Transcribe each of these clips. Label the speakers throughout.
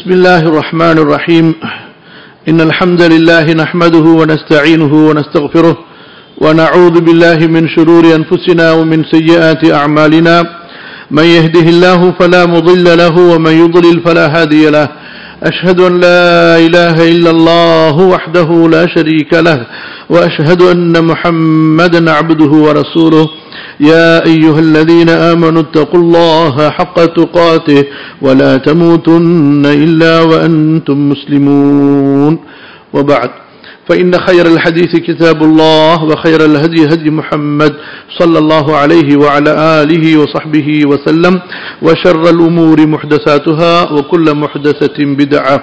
Speaker 1: بسم الله الرحمن الرحيم إن الحمد لله نحمده ونستعينه ونستغفره ونعوذ بالله من شرور أنفسنا ومن سيئات أعمالنا من يهده الله فلا مضل له ومن يضلل فلا هادي له أشهد أن لا إله إلا الله وحده لا شريك له وأشهد أن محمدا عبده ورسوله يا أيها الذين آمنوا اتقوا الله حق تقاته ولا تموتن إلا وأنتم مسلمون وبعد فإن خير الحديث كتاب الله وخير الهدي هدي محمد صلى الله عليه وعلى آله وصحبه وسلم وشر الأمور محدثاتها وكل محدثة بدعة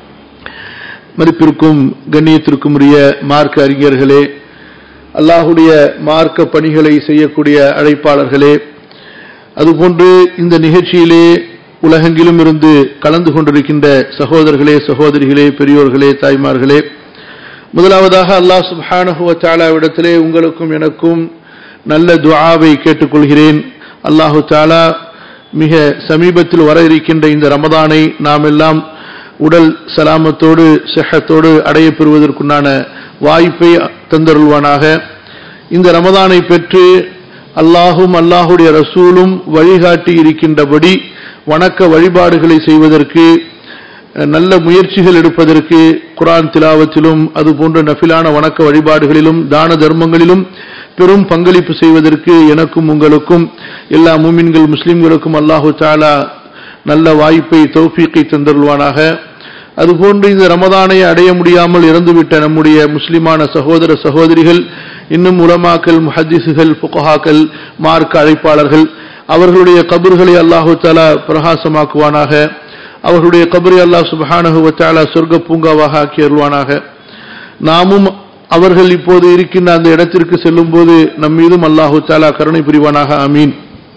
Speaker 1: மதிப்பிற்கும் கண்ணியத்திற்கும் உரிய மார்க்க அறிஞர்களே அல்லாஹுடைய மார்க்க பணிகளை செய்யக்கூடிய அழைப்பாளர்களே அதுபோன்று இந்த நிகழ்ச்சியிலே உலகெங்கிலும் இருந்து கலந்து கொண்டிருக்கின்ற சகோதரர்களே சகோதரிகளே பெரியோர்களே தாய்மார்களே முதலாவதாக அல்லாஹ் சுப்ஹானஹுவ தாலாவிடத்திலே உங்களுக்கும் எனக்கும் நல்ல துஆவை கேட்டுக்கொள்கிறேன் அல்லாஹு தாலா மிக சமீபத்தில் வர இருக்கின்ற இந்த ரமதானை நாம் எல்லாம் உடல் சலாமத்தோடு செஹத்தோடு அடைய பெறுவதற்குண்டான வாய்ப்பை தந்தருள்வானாக இந்த ரமதானை பெற்று அல்லாஹும் அல்லாஹுடைய ரசூலும் வழிகாட்டி இருக்கின்றபடி வணக்க வழிபாடுகளை செய்வதற்கு நல்ல முயற்சிகள் எடுப்பதற்கு குரான் திலாவத்திலும் அதுபோன்ற நஃபிலான வணக்க வழிபாடுகளிலும் தான தர்மங்களிலும் பெரும் பங்களிப்பு செய்வதற்கு எனக்கும் உங்களுக்கும் எல்லா மூமின்கள் முஸ்லிம்களுக்கும் அல்லாஹு தாலா நல்ல வாய்ப்பை தௌஃபீக்கை தந்தருள்வானாக அதுபோன்று இந்த ரமதானை அடைய முடியாமல் இறந்துவிட்ட நம்முடைய முஸ்லிமான சகோதர சகோதரிகள் இன்னும் உலமாக்கல் முஹத்திசுகள் புகஹாக்கள் மார்க்க அழைப்பாளர்கள் அவர்களுடைய கபர்களை அல்லாஹு தாலா பிரகாசமாக்குவானாக அவர்களுடைய கபரை அல்லாஹ் சுபஹானஹு வத்தாலா சொர்க்க பூங்காவாக ஆக்கி அருள்வானாக நாமும் அவர்கள் இப்போது இருக்கின்ற அந்த இடத்திற்கு செல்லும் போது நம் மீதும் அல்லாஹு தாலா கருணை புரிவானாக அமீன்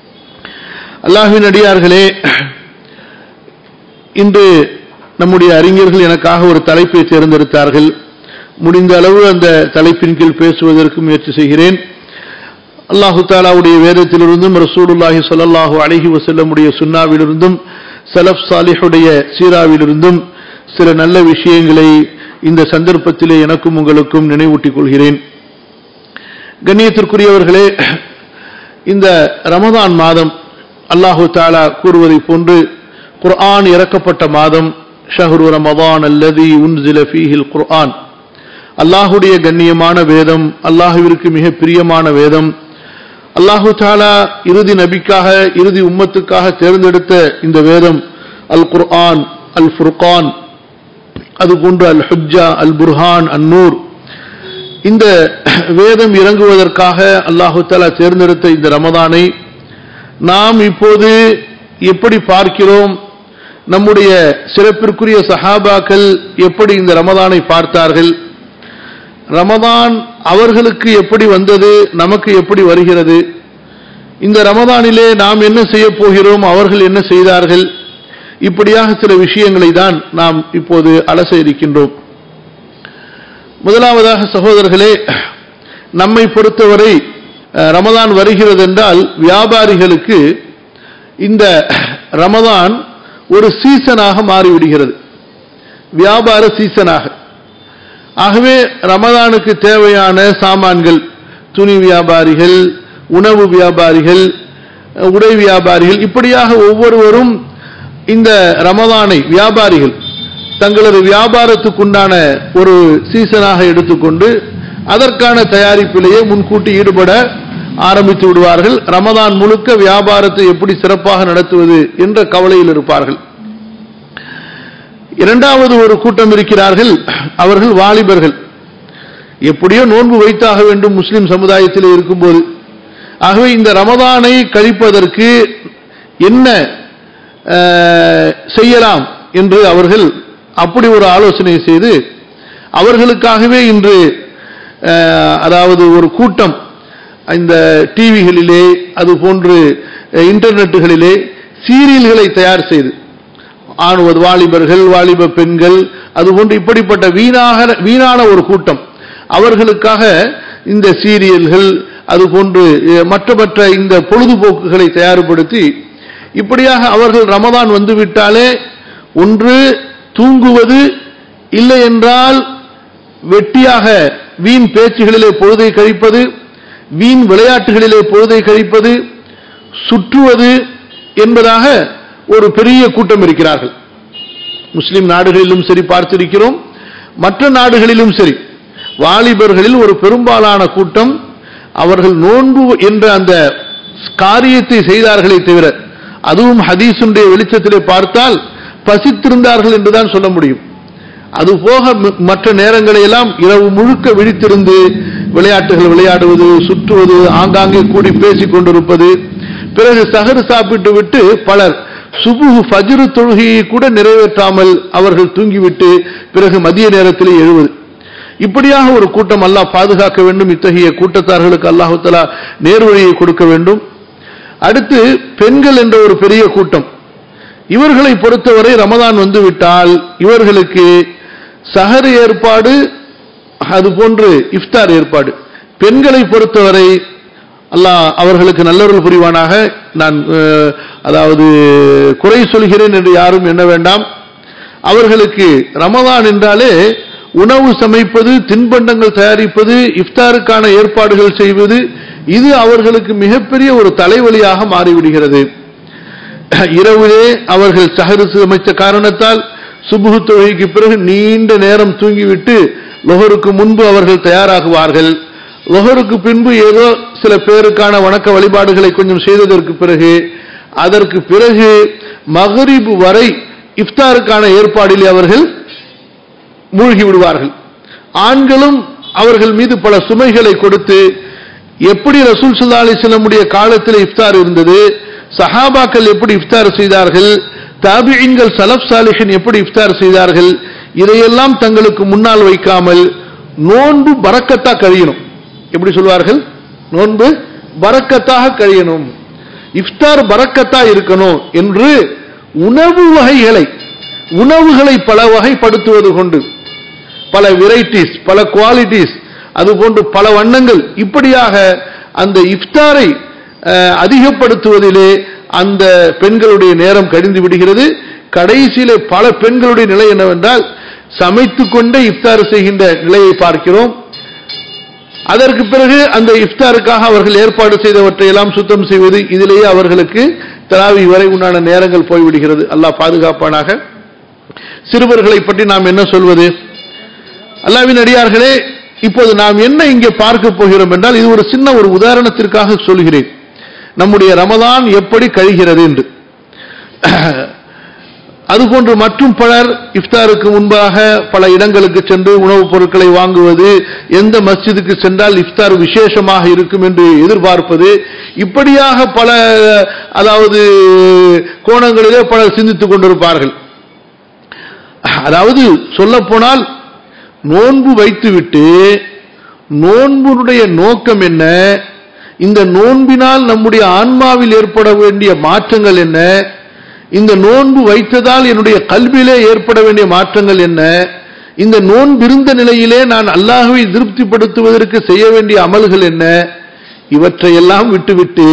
Speaker 1: அல்லாஹின் அடியார்களே இன்று நம்முடைய அறிஞர்கள் எனக்காக ஒரு தலைப்பை தேர்ந்தெடுத்தார்கள் முடிந்த அளவு அந்த தலைப்பின் கீழ் பேசுவதற்கு முயற்சி செய்கிறேன் அல்லாஹு தாலாவுடைய வேதத்திலிருந்தும் ரசூலுல்லாஹி சொல்லல்லாஹு அழகி வசல்லமுடைய சுன்னாவிலிருந்தும் சலப் சாலிஹுடைய சீராவிலிருந்தும் சில நல்ல விஷயங்களை இந்த சந்தர்ப்பத்திலே எனக்கும் உங்களுக்கும் நினைவூட்டிக் கொள்கிறேன் கண்ணியத்திற்குரியவர்களே இந்த ரமதான் மாதம் அல்லாஹு தாலா கூறுவதை போன்று குர்ஆன் இறக்கப்பட்ட மாதம் ஷஹரு ரமதான் அல்லதி உன்சில ஃபீஹில் குர்ஆன் அல்லாஹுடைய கண்ணியமான வேதம் அல்லாஹுவிற்கு மிக பிரியமான வேதம் அல்லாஹு தாலா இறுதி நபிக்காக இறுதி உம்மத்துக்காக தேர்ந்தெடுத்த இந்த வேதம் அல் குர்ஆன் அல் ஃபுர்கான் அதுபோன்று அல் ஹுஜா அல் புர்ஹான் அந்நூர் இந்த வேதம் இறங்குவதற்காக அல்லாஹு தாலா தேர்ந்தெடுத்த இந்த ரமதானை நாம் இப்போது எப்படி பார்க்கிறோம் நம்முடைய சிறப்பிற்குரிய சஹாபாக்கள் எப்படி இந்த ரமதானை பார்த்தார்கள் ரமதான் அவர்களுக்கு எப்படி வந்தது நமக்கு எப்படி வருகிறது இந்த ரமதானிலே நாம் என்ன செய்ய போகிறோம் அவர்கள் என்ன செய்தார்கள் இப்படியாக சில விஷயங்களை தான் நாம் இப்போது அலச இருக்கின்றோம் முதலாவதாக சகோதரர்களே நம்மை பொறுத்தவரை ரமதான் வருகிறது என்றால் வியாபாரிகளுக்கு இந்த ரமதான் ஒரு சீசனாக மாறிவிடுகிறது வியாபார சீசனாக ஆகவே ரமதானுக்கு தேவையான சாமான்கள் துணி வியாபாரிகள் உணவு வியாபாரிகள் உடை வியாபாரிகள் இப்படியாக ஒவ்வொருவரும் இந்த ரமதானை வியாபாரிகள் தங்களது வியாபாரத்துக்குண்டான ஒரு சீசனாக எடுத்துக்கொண்டு அதற்கான தயாரிப்பிலேயே முன்கூட்டி ஈடுபட ஆரம்பித்து விடுவார்கள் ரமதான் முழுக்க வியாபாரத்தை எப்படி சிறப்பாக நடத்துவது என்ற கவலையில் இருப்பார்கள் இரண்டாவது ஒரு கூட்டம் இருக்கிறார்கள் அவர்கள் வாலிபர்கள் எப்படியோ நோன்பு வைத்தாக வேண்டும் முஸ்லிம் சமுதாயத்தில் இருக்கும்போது ஆகவே இந்த ரமதானை கழிப்பதற்கு என்ன செய்யலாம் என்று அவர்கள் அப்படி ஒரு ஆலோசனை செய்து அவர்களுக்காகவே இன்று அதாவது ஒரு கூட்டம் இந்த டிவிகளிலே அது போன்று இன்டர்நெட்டுகளிலே சீரியல்களை தயார் செய்து ஆணுவது வாலிபர்கள் வாலிப பெண்கள் அதுபோன்று இப்படிப்பட்ட வீணாக வீணான ஒரு கூட்டம் அவர்களுக்காக இந்த சீரியல்கள் அதுபோன்று மற்ற மற்ற இந்த பொழுதுபோக்குகளை தயார்படுத்தி இப்படியாக அவர்கள் ரமதான் வந்துவிட்டாலே ஒன்று தூங்குவது இல்லை என்றால் வெட்டியாக வீண் பேச்சுகளிலே பொழுதை கழிப்பது வீண் விளையாட்டுகளிலே பொழுதை கழிப்பது சுற்றுவது என்பதாக ஒரு பெரிய கூட்டம் இருக்கிறார்கள் முஸ்லிம் நாடுகளிலும் சரி பார்த்திருக்கிறோம் மற்ற நாடுகளிலும் சரி வாலிபர்களில் ஒரு பெரும்பாலான கூட்டம் அவர்கள் நோன்பு என்ற அந்த காரியத்தை செய்தார்களே தவிர அதுவும் ஹதீஸுடைய வெளிச்சத்திலே பார்த்தால் பசித்திருந்தார்கள் என்றுதான் சொல்ல முடியும் அது போக ம- மற்ற நேரங்களை எல்லாம் இரவு முழுக்க விழித்திருந்து விளையாட்டுகள் விளையாடுவது சுற்றுவது ஆங்காங்கே கூடி பேசிக் கொண்டிருப்பது பிறகு சகர் சாப்பிட்டு விட்டு பலர் சுபுஹு ஃபஜ்ரு தொழுகையை கூட நிறைவேற்றாமல் அவர்கள் தூங்கிவிட்டு பிறகு மதிய நேரத்தில் எழுவது இப்படியாக ஒரு கூட்டம் அல்லாஹ் பாதுகாக்க வேண்டும் இத்தகைய கூட்டத்தார்களுக்கு அல்லாஹு தஆலா நேர்வழியை கொடுக்க வேண்டும் அடுத்து பெண்கள் என்ற ஒரு பெரிய கூட்டம் இவர்களை பொறுத்தவரை ரமதான் வந்து விட்டால் இவர்களுக்கு சஹர் ஏற்பாடு அது போன்று இஃப்தார் ஏற்பாடு பெண்களை பொறுத்தவரை அல்லாஹ் அவர்களுக்கு நல்லொருள் புரிவானாக நான் அஹ், அதாவது குறை சொல்கிறேன் என்று யாரும் எண்ண வேண்டாம் அவர்களுக்கு ரமதான் என்றாலே உணவு சமைப்பது தின்பண்டங்கள் தயாரிப்பது இஃப்தாருக்கான ஏற்பாடுகள் செய்வது இது அவர்களுக்கு மிகப்பெரிய ஒரு தலைவலியாக மாறிவிடுகிறது இரவிலே அவர்கள் சஹரு சமைத்த காரணத்தால் சுபுகு தொழுகைக்கு பிறகு நீண்ட நேரம் தூங்கிவிட்டு லொஹருக்கு முன்பு அவர்கள் தயாராகுவார்கள் லொஹருக்கு பின்பு ஏதோ சில பேருக்கான வணக்க வழிபாடுகளை கொஞ்சம் செய்ததற்கு பிறகு அதற்கு பிறகு மகரிப் வரை இஃப்தாருக்கான ஏற்பாடிலே அவர்கள் மூழ்கி விடுவார்கள் ஆண்களும் அவர்கள் மீது பல சுமைகளை கொடுத்து எப்படி ரசூல் சுல்லா அலிஸ்லமுடைய காலத்தில் இஃப்தார் இருந்தது சஹாபாக்கள் எப்படி இஃப்தார் செய்தார்கள் தாபியின்கள் சலப் சாலிஹின் எப்படி இஃப்தார் செய்தார்கள் இதையெல்லாம் தங்களுக்கு முன்னால் வைக்காமல் நோன்பு பறக்கத்தா கழியணும் எப்படி சொல்வார்கள் நோன்பு பறக்கத்தாக கழியணும் இஃப்தார் பறக்கத்தா இருக்கணும் என்று உணவு வகைகளை உணவுகளை பல வகைப்படுத்துவது கொண்டு பல வெரைட்டிஸ் பல குவாலிட்டிஸ் அதுபோன்று பல வண்ணங்கள் இப்படியாக அந்த இஃப்தாரை அஹ், அதிகப்படுத்துவதிலே அந்த பெண்களுடைய நேரம் கழிந்து விடுகிறது கடைசியிலே பல பெண்களுடைய நிலை என்னவென்றால் சமைத்துக் கொண்டே இஃப்தார் செய்கின்ற நிலையை பார்க்கிறோம் அதற்கு பிறகு அந்த இஃப்தாருக்காக அவர்கள் ஏற்பாடு செய்தவற்றை எல்லாம் சுத்தம் செய்வது இதிலேயே அவர்களுக்கு தராவி வரை உண்டான நேரங்கள் போய்விடுகிறது அல்லாஹ் பாதுகாப்பானாக சிறுவர்களை பற்றி நாம் என்ன சொல்வது அல்லாவின் அடியார்களே இப்போது நாம் என்ன இங்கே பார்க்க போகிறோம் என்றால் இது ஒரு சின்ன ஒரு உதாரணத்திற்காக சொல்கிறேன் நம்முடைய ரமதான் எப்படி கழிகிறது என்று அதுபோன்று மற்றும் பலர் இஃப்தாருக்கு முன்பாக பல இடங்களுக்கு சென்று உணவுப் பொருட்களை வாங்குவது எந்த மஸ்ஜிதுக்கு சென்றால் இஃப்தார் விசேஷமாக இருக்கும் என்று எதிர்பார்ப்பது இப்படியாக பல அதாவது கோணங்களிலே பலர் சிந்தித்துக் கொண்டிருப்பார்கள் அதாவது சொல்ல போனால் நோன்பு வைத்துவிட்டு நோன்புடைய நோக்கம் என்ன இந்த நோன்பினால் நம்முடைய ஆன்மாவில் ஏற்பட வேண்டிய மாற்றங்கள் என்ன இந்த நோன்பு வைத்ததால் என்னுடைய கல்வியிலே ஏற்பட வேண்டிய மாற்றங்கள் என்ன இந்த நோன்பிருந்த நிலையிலே நான் அல்லாஹுவை திருப்திப்படுத்துவதற்கு செய்ய வேண்டிய அமல்கள் என்ன இவற்றையெல்லாம் விட்டுவிட்டு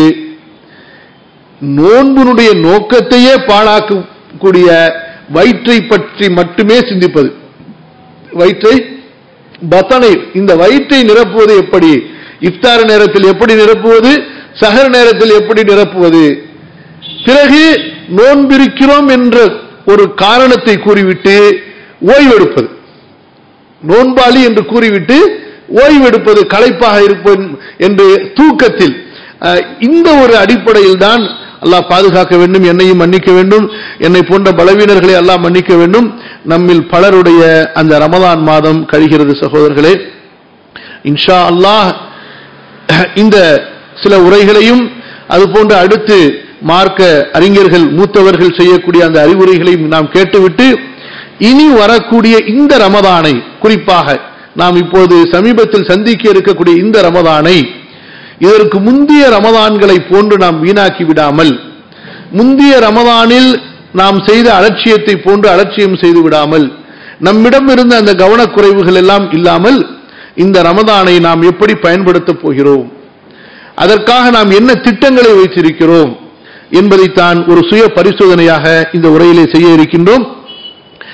Speaker 1: நோன்பினுடைய நோக்கத்தையே பாழாக்கக்கூடிய வயிற்றை பற்றி மட்டுமே சிந்திப்பது வயிற்றை பத்தனை இந்த வயிற்றை நிரப்புவது எப்படி இஃப்தார் நேரத்தில் எப்படி நிரப்புவது சஹர் நேரத்தில் எப்படி நிரப்புவது பிறகு நோன்பிருக்கிறோம் என்ற ஒரு காரணத்தை கூறிவிட்டு ஓய்வெடுப்பது நோன்பாளி என்று கூறிவிட்டு ஓய்வெடுப்பது களைப்பாக இருப்பது என்று தூக்கத்தில் அஹ், இந்த ஒரு அடிப்படையில் தான் அல்லாஹ் பாதுகாக்க வேண்டும் என்னையும் மன்னிக்க வேண்டும் என்னை போன்ற பலவீனர்களை அல்லாஹ் மன்னிக்க வேண்டும் நம்மில் பலருடைய அந்த ரமதான் மாதம் கழிகிறது சகோதரர்களே இன்ஷா அல்லாஹ் இந்த சில உரைகளையும் அதுபோன்று அடுத்து மார்க்க அறிஞர்கள் மூத்தவர்கள் செய்யக்கூடிய அந்த அறிவுரைகளையும் நாம் கேட்டுவிட்டு இனி வரக்கூடிய இந்த ரமதானை குறிப்பாக நாம் இப்போது சமீபத்தில் சந்திக்க இருக்கக்கூடிய இந்த ரமதானை இதற்கு முந்திய ரமதான்களை போன்று நாம் வீணாக்கி விடாமல் முந்திய ரமதானில் நாம் செய்த அலட்சியத்தை போன்று அலட்சியம் செய்து விடாமல் நம்மிடம் இருந்த அந்த கவனக்குறைவுகள் எல்லாம் இல்லாமல் இந்த ரமதானை நாம் எப்படி பயன்படுத்தப் போகிறோம் அதற்காக நாம் என்ன திட்டங்களை வைத்திருக்கிறோம் என்பதைத்தான் ஒரு சுய பரிசோதனையாக இந்த உரையிலே செய்ய இருக்கின்றோம்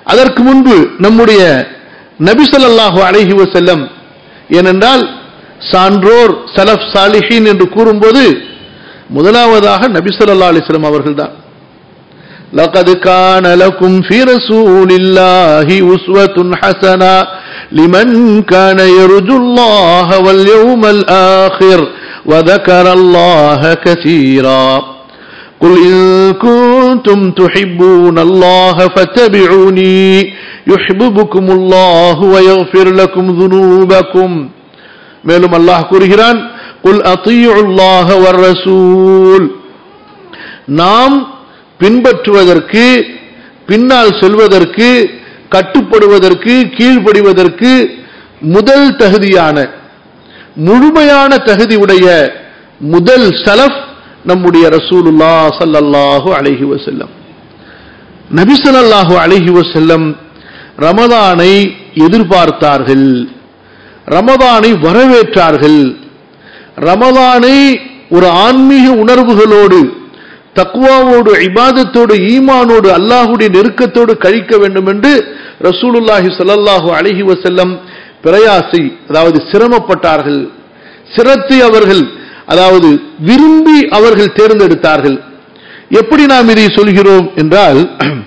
Speaker 1: அதற்கு முன்பு நம்முடைய நபி ஸல்லல்லாஹு அலைஹி வஸல்லம் ஏனென்றால் சான்றோர் சலஃப் சாலிஹீன் என்று கூறும்போது முதலாவதாக நபி ஸல்லல்லாஹு அலைஹி வஸல்லம் அவர்கள்தான் لقد كان لكم في رسول الله أسوة حسنة لمن كان يرجو الله واليوم الآخر وذكر الله كثيرا قل إن كنتم تحبون الله فاتبعوني يحببكم الله ويغفر لكم ذنوبكم மேலும் அல்லாஹ் கூறுகிறான் குல் அத்தியுல்லாஹ வர் ரசூல் நாம் பின்பற்றுவதற்கு பின்னால் செல்வதற்கு கட்டுப்படுவதற்கு கீழ்ப்படிவதற்கு முதல் தகுதியான முழுமையான தகுதி உடைய முதல் சலஃப் நம்முடைய ரசூலுல்லா சல்லல்லாஹு அலைஹி வஸல்லம் நபி ஸல்லல்லாஹு அலைஹி வஸல்லம் ரமதானை எதிர்பார்த்தார்கள் ரமதானை வரவேற்றார்கள் ரமதானை ஒரு ஆன்மீக உணர்வுகளோடு தக்குவாவோடு இபாதத்தோடு ஈமானோடு அல்லாஹுடைய நெருக்கத்தோடு கழிக்க வேண்டும் என்று ரசூலுல்லாஹி ஸல்லல்லாஹு அலைஹி வஸல்லம் பிரயாசி அதாவது சிரமப்பட்டார்கள் சிரத்தை அவர்கள் அதாவது விரும்பி அவர்கள் தேர்ந்தெடுத்தார்கள் எப்படி நாம் இதை சொல்கிறோம் என்றால்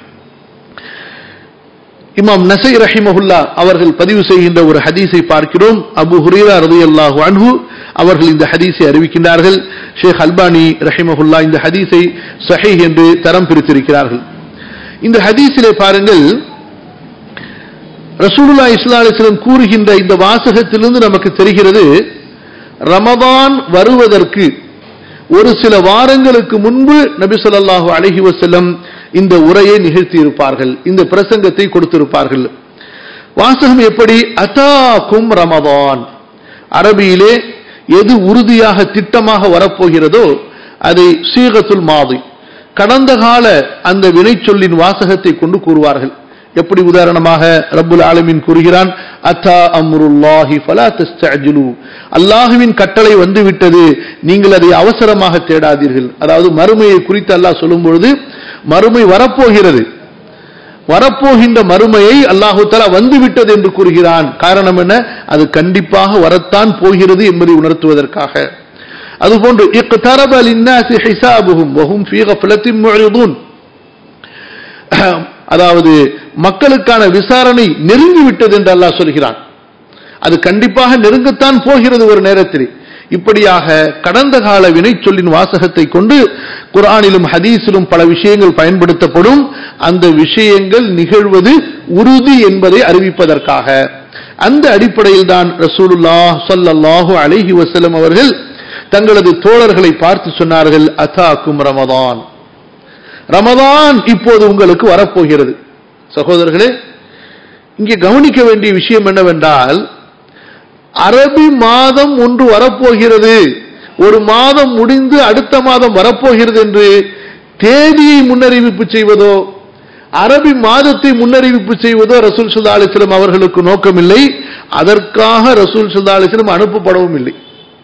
Speaker 1: இமாம் நசை ரஹிமஹுல்லா அவர்கள் பதிவு செய்கின்ற ஒரு ஹதீஸை பார்க்கிறோம் அபு ஹுரேரா ரலியல்லாஹு அன்ஹு அவர்கள் இந்த ஹதீஸை அறிவிக்கின்றார்கள் ஷேக் அல்பானி ரஹிமஹுல்லா இந்த ஹதீஸை சஹீஹ் என்று தரம் பிரித்திருக்கிறார்கள் இந்த ஹதீஸிலே பாருங்கள் ரசூலுல்லா இஸ்லா அலிஸ்லம் கூறுகின்ற இந்த வாசகத்திலிருந்து நமக்கு தெரிகிறது ரமதான் வருவதற்கு ஒரு சில வாரங்களுக்கு முன்பு நபி ஸல்லல்லாஹு அலைஹி வஸல்லம் இந்த உரையை நிகழ்த்தி இருப்பார்கள் இந்த பிரசங்கத்தை கொடுத்திருப்பார்கள் வாசகம் எப்படி அதாக்கும் ரமதான் அரபியிலே எது உறுதியாக திட்டமாக வரப்போகிறதோ அதை சீகத்துல் மாதி கடந்த கால அந்த வினைச்சொல்லின் வாசகத்தை கொண்டு கூறுவார்கள் எப்படி உதாரணமாக ரப்புல் ஆலமீன் கூறுகிறான் அத்தா அம்ருல்லாஹி ஃபலா தஸ்தஅஜிலு அல்லாஹ்வின் கட்டளை வந்து விட்டது நீங்கள் அதை அவசரமாக தேடாதீர்கள் அதாவது மறுமையை குறித்து அல்லாஹ் சொல்லும் பொழுது மறுமை வரப்போகிறது வரப்போகின்ற மறுமையை அல்லாஹு தலா வந்துவிட்டது என்று கூறுகிறான் காரணம் என்ன அது கண்டிப்பாக வரத்தான் போகிறது என்பதை உணர்த்துவதற்காக அதுபோன்று இக்தரப லின்னாசி ஹிசாபுஹும் வஹும் ஃபீ கஃப்லத்தின் முஅரிதுன் அதாவது மக்களுக்கான விசாரணை நெருங்கிவிட்டது என்று அல்லாஹ் சொல்கிறான் அது கண்டிப்பாக நெருங்கத்தான் போகிறது ஒரு நேரத்தில் இப்படியாக கடந்த கால வினைச்சொல்லின் வாசகத்தை கொண்டு குர்ஆனிலும் ஹதீஸிலும் பல விஷயங்கள் பயன்படுத்தப்படும் அந்த விஷயங்கள் நிகழ்வது உறுதி என்பதை அறிவிப்பதற்காக அந்த அடிப்படையில் தான் ரசூலுல்லா ஸல்லல்லாஹு அலைஹி வஸல்லம் அவர்கள் தங்களது தோழர்களை பார்த்து சொன்னார்கள் அத்தாக்கும் ரமதான் ரமதான் இப்போது உங்களுக்கு வரப்போகிறது சகோதரர்களே இங்கே கவனிக்க வேண்டிய விஷயம் என்னவென்றால் அரபி மாதம் ஒன்று வரப்போகிறது ஒரு மாதம் முடிந்து அடுத்த மாதம் வரப்போகிறது என்று தேதியை முன்னறிவிப்பு செய்வதோ அரபி மாதத்தை முன்னறிவிப்பு செய்வதோ ரசூல் சுல்லா அலிஸ்லம் அவர்களுக்கு நோக்கமில்லை அதற்காக ரசூல் சுல்லா அலிஸ்லம் அனுப்பப்படவும் இல்லை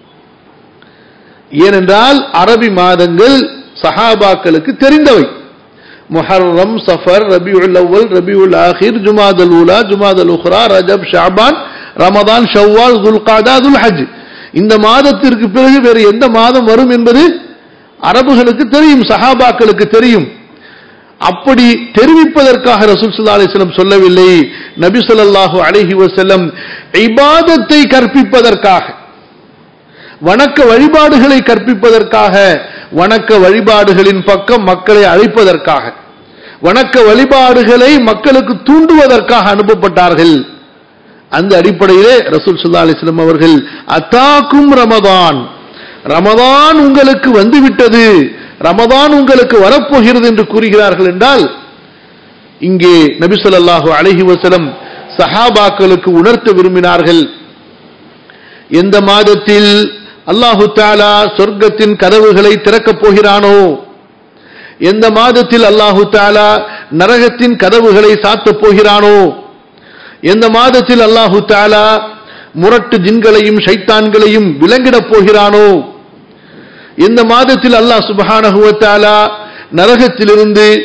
Speaker 1: ஏனென்றால் அரபி மாதங்கள் சஹாபாக்களுக்கு தெரிந்தவை முஹர்ரம் சஃபர் ரபியுல் அவ்வல் ரபியுல் ஆஹிர் ஜுமாதல் ஊலா ஜுமாதல் உஹ்ரா ரஜப் ஷாபான் ரமதான் ஷவ்வால் துல்காதா துல் ஹஜ் இந்த மாதத்திற்கு பிறகு வேறு எந்த மாதம் வரும் என்பது அரபுகளுக்கு தெரியும் சஹாபாக்களுக்கு தெரியும் அப்படி தெரிவிப்பதற்காக ரசூல் சுல்லா அலிஸ்லம் சொல்லவில்லை நபி சொல்லாஹு அலஹி வசல்லம் இபாதத்தை கற்பிப்பதற்காக வணக்க வழிபாடுகளை கற்பிப்பதற்காக வணக்க வழிபாடுகளின் பக்கம் மக்களை அழைப்பதற்காக வணக்க வழிபாடுகளை மக்களுக்கு தூண்டுவதற்காக அனுப்பப்பட்டார்கள் அந்த அடிப்படையிலே ரசூல் சுல்லா அலிஸ்லாம் அவர்கள் அத்தாக்கும் ரமதான் ரமதான் உங்களுக்கு வந்துவிட்டது ரமதான் உங்களுக்கு வரப்போகிறது என்று கூறுகிறார்கள் என்றால் இங்கே நபி சொல்லாஹு அலஹி வசலம் சஹாபாக்களுக்கு உணர்த்த விரும்பினார்கள் எந்த மாதத்தில் அல்லாஹு தாலா சொர்க்கத்தின் கதவுகளை திறக்கப் போகிறானோ எந்த மாதத்தில் அல்லாஹு தாலா நரகத்தின் கதவுகளை சாத்தப் போகிறானோ எந்த மாதத்தில் அல்லாஹு தாலா முரட்டு ஜின்களையும் ஷைத்தான்களையும் விலங்கிடப் போகிறானோ எந்த மாதத்தில் அல்லாஹ் சுபஹானஹுவத்தாலா நரகத்திலிருந்து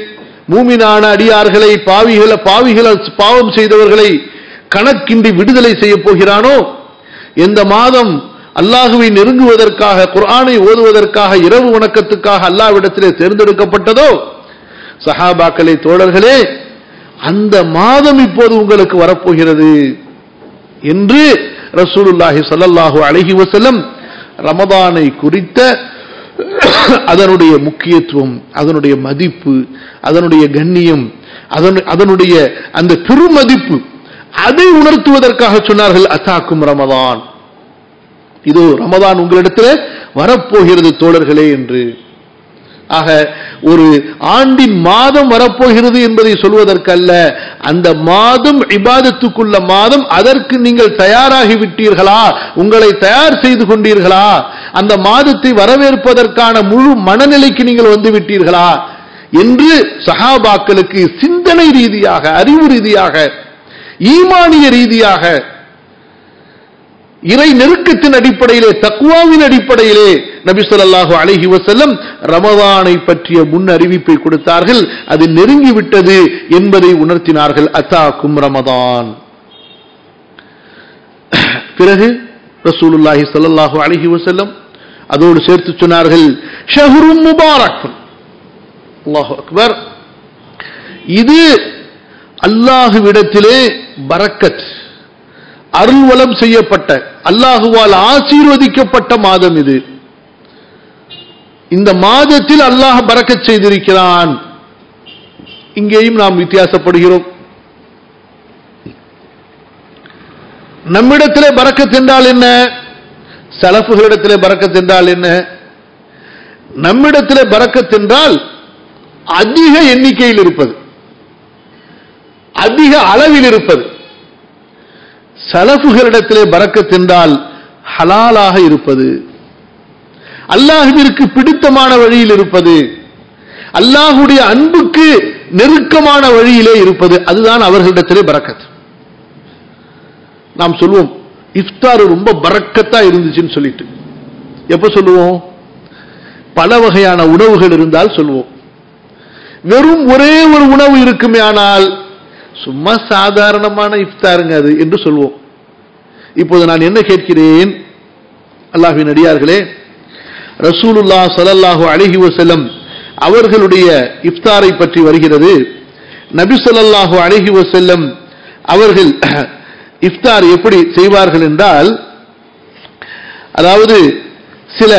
Speaker 1: மூமினான அடியார்களை பாவிகளை பாவிகளை பாவம் செய்தவர்களை கணக்கின்றி விடுதலை செய்ய போகிறானோ எந்த மாதம் அல்லாஹுவை நெருங்குவதற்காக குர்ஆனை ஓதுவதற்காக இரவு வணக்கத்துக்காக அல்லாவிடத்திலே தேர்ந்தெடுக்கப்பட்டதோ சஹாபாக்களே தோழர்களே அந்த மாதம் இப்போது உங்களுக்கு வரப்போகிறது என்று ரசூலுல்லாஹி ஸல்லல்லாஹு அலைஹி வஸல்லம் ரமதானை குறித்த அதனுடைய முக்கியத்துவம் அதனுடைய மதிப்பு அதனுடைய கண்ணியம் அதனு- அதனுடைய அந்த பெருமதிப்பு அதை உணர்த்துவதற்காக சொன்னார்கள் அத்தாக்கும் ரமதான் இதோ ரமதான் உங்களிடத்தில் வரப்போகிறது தோழர்களே என்று ஆக ஒரு ஆண்டின் மாதம் வரப்போகிறது என்பதை சொல்வதற்கல்ல அந்த மாதம் இபாதத்துக்குள்ள மாதம் அதற்கு நீங்கள் தயாராகி விட்டீர்களா உங்களை தயார் செய்து கொண்டீர்களா அந்த மாதத்தை வரவேற்பதற்கான முழு மனநிலைக்கு நீங்கள் வந்து விட்டீர்களா என்று சஹாபாக்களுக்கு சிந்தனை ரீதியாக அறிவு ரீதியாக ஈமானிய ரீதியாக இறை நெருக்கத்தின் அடிப்படையிலே தக்குவாவின் அடிப்படையிலே நபி ஸல்லல்லாஹு அலைஹி வஸல்லம் ரமதானை பற்றிய முன் அறிவிப்பை கொடுத்தார்கள் அது நெருங்கி விட்டது என்பதை உணர்த்தினார்கள் அத்தாக்கும் ரமதான் பிறகு ரசூலுல்லாஹி ஸல்லல்லாஹு அலைஹி வஸல்லம் அதோடு சேர்த்து சொன்னார்கள் ஷஹ்ரும் முபாரக் அல்லாஹு அக்பர் இது அல்லாஹுவிடத்திலே பரக்கத் அருள்வலம் செய்யப்பட்ட அல்லாஹுவால் ஆசீர்வதிக்கப்பட்ட மாதம் இது இந்த மாதத்தில் அல்லாஹ் பரக்கத் செய்திருக்கிறான் இங்கேயும் நாம் வித்தியாசப்படுகிறோம் நம்மிடத்திலே பரக்கத் என்றால் என்ன சலப்புகளிடத்திலே பரக்கத் என்றால் என்ன நம்மிடத்திலே பரக்கத் என்றால் அதிக எண்ணிக்கையில் இருப்பது அதிக அளவில் இருப்பது சலஃபுகளிடத்திலே பறக்கத் என்றால் ஹலாலாக இருப்பது அல்லாஹுவிற்கு பிடித்தமான வழியில் இருப்பது அல்லாஹுடைய அன்புக்கு நெருக்கமான வழியிலே இருப்பது அதுதான் அவர்களிடத்திலே பறக்கத் நாம் சொல்லுவோம் இஃப்தார் ரொம்ப பறக்கத்தா இருந்துச்சுன்னு சொல்லிட்டு எப்ப சொல்லுவோம் பல வகையான உணவுகள் இருந்தால் சொல்லுவோம் வெறும் ஒரே ஒரு உணவு இருக்குமே ஆனால் சும்மா சாதாரணமான இஃப்தாருங்க அது என்று சொல்வோம் இப்போது நான் என்ன கேட்கிறேன் அல்லாஹ்வின் அடியார்களே ரசூலுல்லா ஸல்லல்லாஹு அலைஹி வஸல்லம் அவர்களுடைய இஃப்தாரை பற்றி வருகிறது நபி ஸல்லல்லாஹு அலைஹி வஸல்லம் அவர்கள் இஃப்தார் எப்படி செய்வார்கள் என்றால் அதாவது சில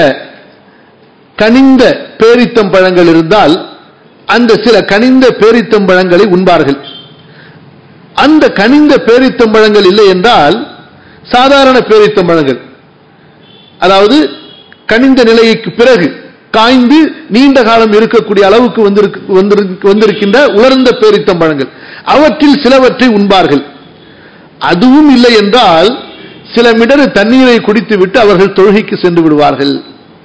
Speaker 1: கனிந்த பேரித்தம் பழங்கள் இருந்தால் அந்த சில கனிந்த பேரித்தம் பழங்களை உண்பார்கள் அந்த கனிந்த பேரித்தம்பழங்கள் இல்லை என்றால் சாதாரண பேரித்தம்பழங்கள் அதாவது கனிந்த நிலைக்கு பிறகு காய்ந்து நீண்ட காலம் இருக்கக்கூடிய அளவுக்கு வந்திருக்கு- வந்திருக்கு- வந்திருக்கின்ற உலர்ந்த பேரித்தம்பழங்கள் அவற்றில் சிலவற்றை உண்பார்கள் அதுவும் இல்லை என்றால் சில மிடரு தண்ணீரை குடித்துவிட்டு அவர்கள் தொழுகைக்கு சென்று விடுவார்கள்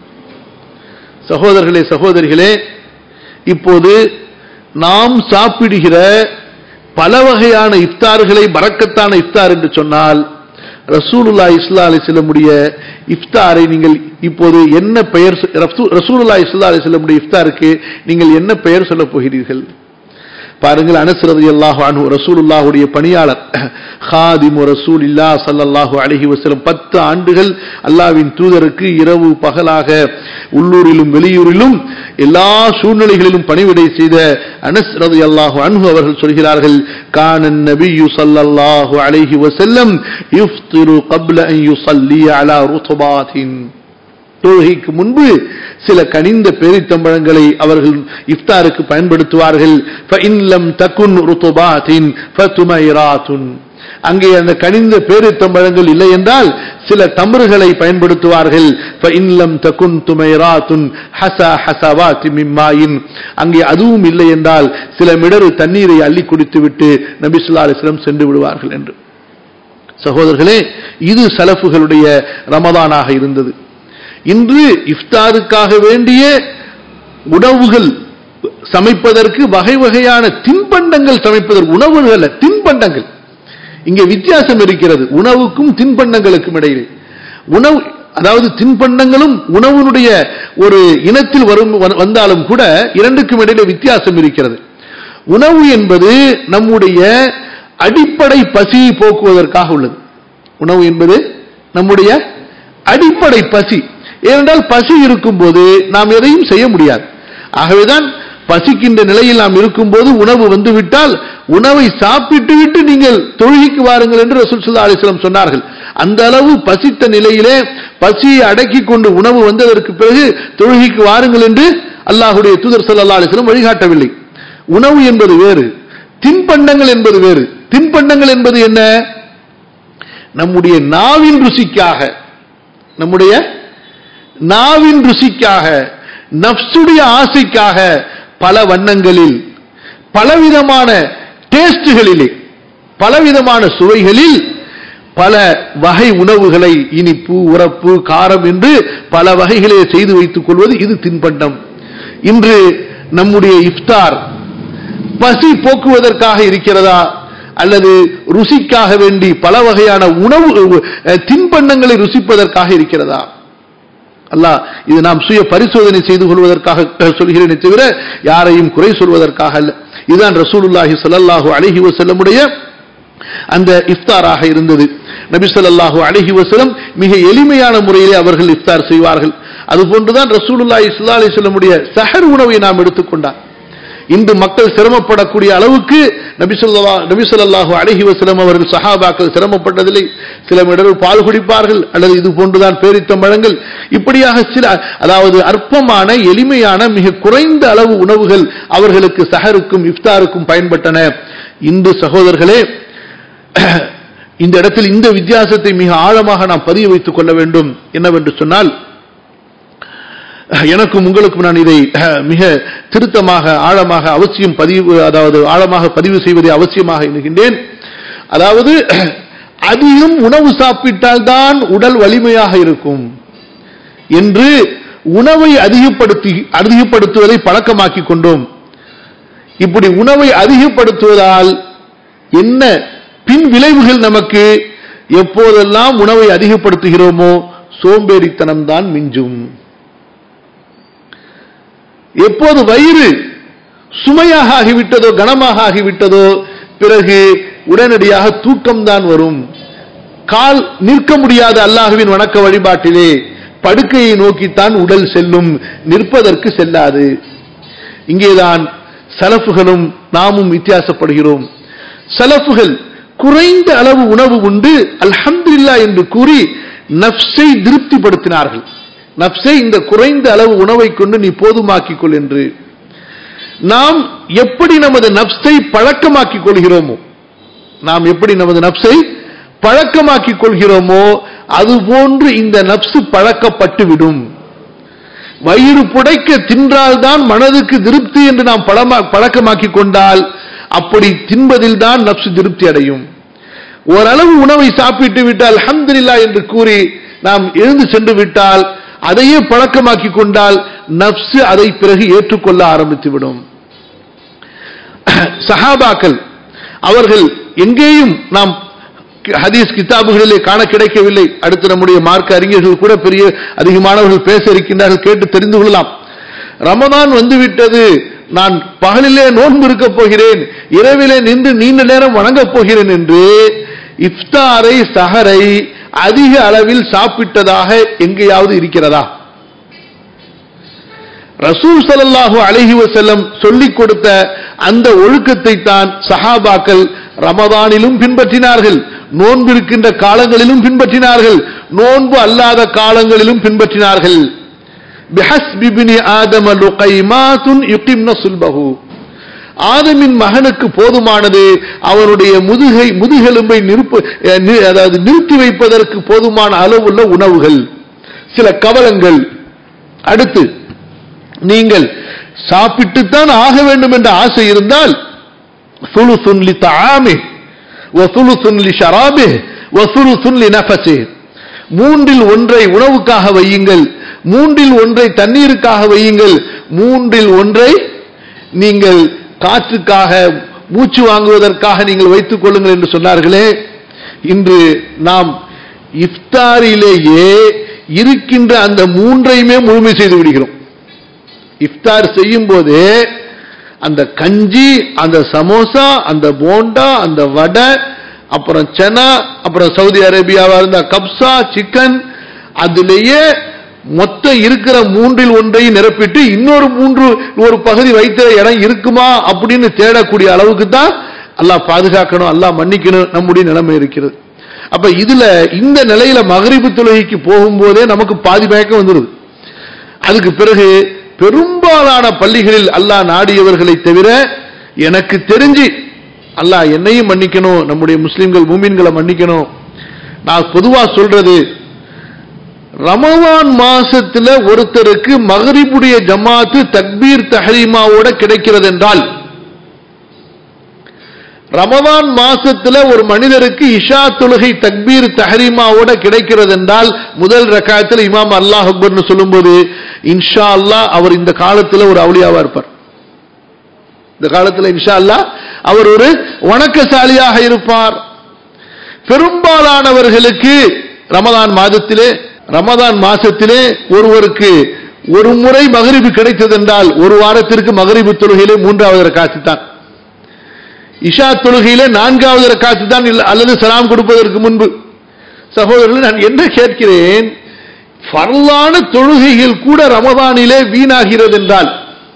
Speaker 1: சகோதரர்களே சகோதரிகளே இப்போது நாம் சாப்பிடுகிற பல வகையான இஃப்தார்களை பறக்கத்தான இஃப்தார் என்று சொன்னால் ரசூலுல்லா இஸ்லா அலிஸ்லமுடைய இஃப்தாரை நீங்கள் இப்போது என்ன பெயர் சொ- ரசூ- ரசூலுல்லா இஸ்லா அலிஸ்லமுடைய இஃப்தாருக்கு நீங்கள் என்ன பெயர் சொல்லப் போகிறீர்கள் பாருங்கள் அனஸ்ரதி அல்லாஹு அனு ரசூலுல்லாஹுடைய பணியாளர் ஹாதிமு ரசூல் இல்லா சல்லல்லாஹு அலைஹி வஸல்லம் பத்து ஆண்டுகள் அல்லாவின் தூதருக்கு இரவு பகலாக உள்ளூரிலும் வெளியூரிலும் எல்லா சூழ்நிலைகளிலும் பணிவிடை செய்த அனஸ் ரதி அல்லாஹு அன்ஹு அவர்கள் சொல்கிறார்கள் கானன் நபியு ஸல்லல்லாஹு அலைஹி வஸல்லம் யுஃப்திரு قبل أن يصلي على رطبات தொழுகைக்கு முன்பு சில கனிந்த பேரித்தம்பழங்களை அவர்கள் இஃப்தாருக்கு பயன்படுத்துவார்கள் فَإِنْ لَمْ تَكُنْ رُطُبَاتٍ فَتُمَيْرَاتٌ அங்கே அந்த கனிந்த பேரித்தம்பழங்கள் இல்லை என்றால் சில தமறுகளை பயன்படுத்துவார்கள் فَإِنْ لَمْ تَكُنْ تُمَيْرَاتٌ حَسَى حَسَوَاتٍ مِنْ مَاءٍ அங்கே அதுவும் இல்லை என்றால் சில மிடறு தண்ணீரை அள்ளி குடித்துவிட்டு நபி ஸல்லல்லாஹு அலைஹி வஸல்லம் சென்று விடுவார்கள் என்று சகோதரர்களே இது சலஃபுகளுடைய ரமதானாக இருந்தது இன்று இஃப்தாருக்காக வேண்டிய உணவுகள் சமைப்பதற்கு வகை வகையான தின்பண்டங்கள் சமைப்பதற்கு உணவுகள் அல்ல தின்பண்டங்கள் இங்கே வித்தியாசம் இருக்கிறது உணவுக்கும் தின்பண்டங்களுக்கும் இடையில் உணவு அதாவது தின்பண்டங்களும் உணவுனுடைய ஒரு இனத்தில் வரும் வ- வந்தாலும் கூட இரண்டுக்கும் இடையில வித்தியாசம் இருக்கிறது உணவு என்பது நம்முடைய அடிப்படை பசியை போக்குவதற்காக உள்ளது உணவு என்பது நம்முடைய அடிப்படை பசி ஏனென்றால் பசி இருக்கும்போது நாம் எதையும் செய்ய முடியாது ஆகவேதான் பசிக்கின்ற நிலையில் நாம் இருக்கும்போது உணவு வந்து விட்டால் உணவை சாப்பிட்டு விட்டு நீங்கள் தொழுகைக்கு வாருங்கள் என்று ரசூல் சுல்லா அலிஸ்லாம் சொன்னார்கள் அந்த அளவு பசித்த நிலையிலே பசியை அடக்கி கொண்டு உணவு வந்ததற்கு பிறகு தொழுகைக்கு வாருங்கள் என்று அல்லாஹுடைய தூதர் சல்லா அலிஸ்லாம் வழிகாட்டவில்லை உணவு என்பது வேறு தின்பண்டங்கள் என்பது வேறு தின்பண்டங்கள் என்பது என்ன நம்முடைய நாவின் ருசிக்காக நம்முடைய நாவின் ருசிக்காக நப்சுடைய ஆசைக்காக பல வண்ணங்களில் பலவிதமான டேஸ்டுகளிலே பலவிதமான சுவைகளில் பல வகை உணவுகளை இனிப்பு உரப்பு காரம் என்று பல வகைகளை செய்து வைத்துக் கொள்வது இது தின்பண்டம் இன்று நம்முடைய இஃப்தார் பசி போக்குவதற்காக இருக்கிறதா அல்லது ருசிக்காக வேண்டி பல வகையான உணவு தின்பண்டங்களை ருசிப்பதற்காக இருக்கிறதா அல்லாஹ் இது நாம் சுய பரிசோதனை செய்து கொள்வதற்காக சொல்கிறேனே தவிர யாரையும் குறை சொல்வதற்காக அல்ல இதுதான் ரசூலுல்லாஹி ஸல்லல்லாஹு அலைஹி வஸல்லமுடைய அந்த இஃப்தாராக இருந்தது நபி ஸல்லல்லாஹு அலைஹி வஸல்லம் மிக எளிமையான முறையிலே அவர்கள் இஃப்தார் செய்வார்கள் அதுபோன்றுதான் ரசூலுல்லாஹி ஸல்லல்லாஹு அலைஹி வஸல்லமுடைய சஹர் உணவை நாம் எடுத்துக்கொண்டார் இன்று மக்கள் சிரமப்படக்கூடிய அளவுக்கு நபி சொல்லா நபி சொல்லாஹு அலஹி வசலம் அவர்கள் சஹாபாக்கள் சிரமப்பட்டதில்லை சில இடர்கள் பால் குடிப்பார்கள் அல்லது இது போன்றுதான் பேரித்தம்பழங்கள் இப்படியாக சில அதாவது அற்பமான எளிமையான மிக குறைந்த அளவு உணவுகள் அவர்களுக்கு சஹருக்கும் இஃப்தாருக்கும் பயன்பட்டன இந்து சகோதரர்களே இந்த இடத்தில் இந்த வித்தியாசத்தை மிக ஆழமாக நாம் பதிய வைத்துக் கொள்ள வேண்டும் என்னவென்று சொன்னால் எனக்கும் உங்களுக்கும் நான் இதை மிக திருத்தமாக ஆழமாக அவசியம் பதிவு அதாவது ஆழமாக பதிவு செய்வதை அவசியமாக எண்ணுகின்றேன் அதாவது அதிகம் உணவு சாப்பிட்டால் தான் உடல் வலிமையாக இருக்கும் என்று உணவை அதிகப்படுத்தி அதிகப்படுத்துவதை பழக்கமாக்கி கொண்டோம் இப்படி உணவை அதிகப்படுத்துவதால் என்ன பின் விளைவுகள் நமக்கு எப்போதெல்லாம் உணவை அதிகப்படுத்துகிறோமோ சோம்பேறித்தனம் தான் மிஞ்சும் எப்போது வயிறு சுமையாக ஆகிவிட்டதோ கனமாக ஆகிவிட்டதோ பிறகு உடனடியாக தூக்கம்தான் வரும் கால் நிற்க முடியாத அல்லாஹுவின் வணக்க வழிபாட்டிலே படுக்கையை நோக்கித்தான் உடல் செல்லும் நிற்பதற்கு செல்லாது இங்கேதான் சலப்புகளும் நாமும் வித்தியாசப்படுகிறோம் சலப்புகள் குறைந்த அளவு உணவு உண்டு அல்ஹம்துல்லா என்று கூறி நப்சை திருப்திப்படுத்தினார்கள் நப்சை இந்த குறைந்த அளவு உணவை கொண்டு நீ போதுமாக்கிக் கொள் என்று நாம் எப்படி நமது நப்சை பழக்கமாக்கிக் கொள்கிறோமோ நாம் எப்படி நமது நப்சை பழக்கமாக்கிக் கொள்கிறோமோ அதுபோன்று இந்த நப்சு பழக்கப்பட்டு விடும் வயிறு புடைக்க தின்றால்தான் மனதுக்கு திருப்தி என்று நாம் பழக்கமாக்கிக் கொண்டால் அப்படி தின்பதில் தான் நப்சு திருப்தி அடையும் ஓரளவு உணவை சாப்பிட்டு விட்டால் அஹமதுல்லா என்று கூறி நாம் எழுந்து சென்று விட்டால் அதையே பழக்கமாக்கி கொண்டால் நப்சு அதை பிறகு ஏற்றுக்கொள்ள ஆரம்பித்துவிடும் சஹாபாக்கள் அவர்கள் எங்கேயும் நாம் ஹதீஸ் கிதாபுகளிலே காண கிடைக்கவில்லை அடுத்து நம்முடைய மார்க்க அறிஞர்கள் கூட பெரிய அதிகமானவர்கள் பேச இருக்கின்றார்கள் கேட்டு தெரிந்து கொள்ளலாம் ரமதான் வந்துவிட்டது நான் பகலிலே நோன்பு இருக்க போகிறேன் இரவிலே நின்று நீண்ட நேரம் வணங்கப் போகிறேன் என்று இஃப்தாரை சஹரை அதிக அளவில் சாப்பிட்டதாக எங்கேயாவது இருக்கிறதா ரசூல் சலல்லாஹு அலஹி வசல்லம் சொல்லிக் கொடுத்த அந்த ஒழுக்கத்தை தான் சஹாபாக்கள் ரமதானிலும் பின்பற்றினார்கள் நோன்பு இருக்கின்ற காலங்களிலும் பின்பற்றினார்கள் நோன்பு அல்லாத காலங்களிலும் பின்பற்றினார்கள் ஆதமின் மகனுக்கு போதுமானது அவனுடைய முதுகை முதுகெலும்பை நிறுப்பு அதாவது நிறுத்தி வைப்பதற்கு போதுமான அளவுள்ள உணவுகள் சில கவலங்கள் அடுத்து நீங்கள் சாப்பிட்டுத்தான் ஆக வேண்டும் என்ற ஆசை இருந்தால் சுலுசுன் லி தாமே வசுலுசுன் லி ஷராபே வசுலுசுன் லி நஃபசே மூன்றில் ஒன்றை உணவுக்காக வையுங்கள் மூன்றில் ஒன்றை தண்ணீருக்காக வையுங்கள் மூன்றில் ஒன்றை நீங்கள் காற்றுக்காக மூச்சு வாங்குவதற்காக நீங்கள் வைத்துக் கொள்ளுங்கள் என்று சொன்னார்களே இன்று நாம் இஃப்தாரிலேயே இருக்கின்ற அந்த மூன்றையுமே முழுமை செய்து விடுகிறோம் இஃப்தார் செய்யும் போதே அந்த கஞ்சி அந்த சமோசா அந்த போண்டா அந்த வடை அப்புறம் செனா அப்புறம் சவுதி அரேபியாவா இருந்தா கப்சா சிக்கன் அதுலேயே மொத்தம் இருக்கிற மூன்றில் ஒன்றை நிரப்பிட்டு இன்னொரு மூன்று ஒரு பகுதி வைத்த இடம் இருக்குமா அப்படின்னு தேடக்கூடிய அளவுக்கு தான் அல்லாஹ் பாதுகாக்கணும் அல்லாஹ் மன்னிக்கணும் நம்முடைய நிலைமை இருக்கிறது அப்ப இதுல இந்த நிலையில மகரிபு தொழுகைக்கு போகும்போதே நமக்கு பாதி மயக்கம் வந்துடுது அதுக்கு பிறகு பெரும்பாலான பள்ளிகளில் அல்லாஹ் நாடியவர்களை தவிர எனக்கு தெரிஞ்சு அல்லாஹ் என்னையும் மன்னிக்கணும் நம்முடைய முஸ்லிம்கள் மூமின்களை மன்னிக்கணும் நான் பொதுவா சொல்றது ரமவான் மாசத்துல ஒருத்தருக்கு மகரிபுடைய ஜமாத்து தக்பீர் தஹரீமாவோட கிடைக்கிறது என்றால் ரமதான் மாசத்துல ஒரு மனிதருக்கு இஷா தொழுகை தக்பீர் தஹரீமாவோட கிடைக்கிறது என்றால் முதல் ரக்காயத்தில் இமாம் அல்லாஹ் அக்பர்னு சொல்லும்போது இன்ஷா அல்லாஹ் அவர் இந்த காலத்துல ஒரு அவுளியாவா இருப்பார் இந்த காலத்துல இன்ஷா அல்லாஹ் அவர் ஒரு வணக்கசாலியாக இருப்பார் பெரும்பாலானவர்களுக்கு ரமதான் மாதத்திலே ரமதான் மாசத்திலே ஒருவருக்கு ஒரு முறை மகரிபு கிடைத்தது என்றால் ஒரு வாரத்திற்கு மகரிபு தொழுகையிலே மூன்றாவது ரக்காத்து தான் இஷா தொழுகையிலே நான்காவது ரக்காத்து தான் இல்ல- அல்லது சலாம் கொடுப்பதற்கு முன்பு சகோதரர்கள் நான் என்ன கேட்கிறேன் ஃபர்லான தொழுகைகள் கூட ரமதானிலே வீணாகிறது என்றால்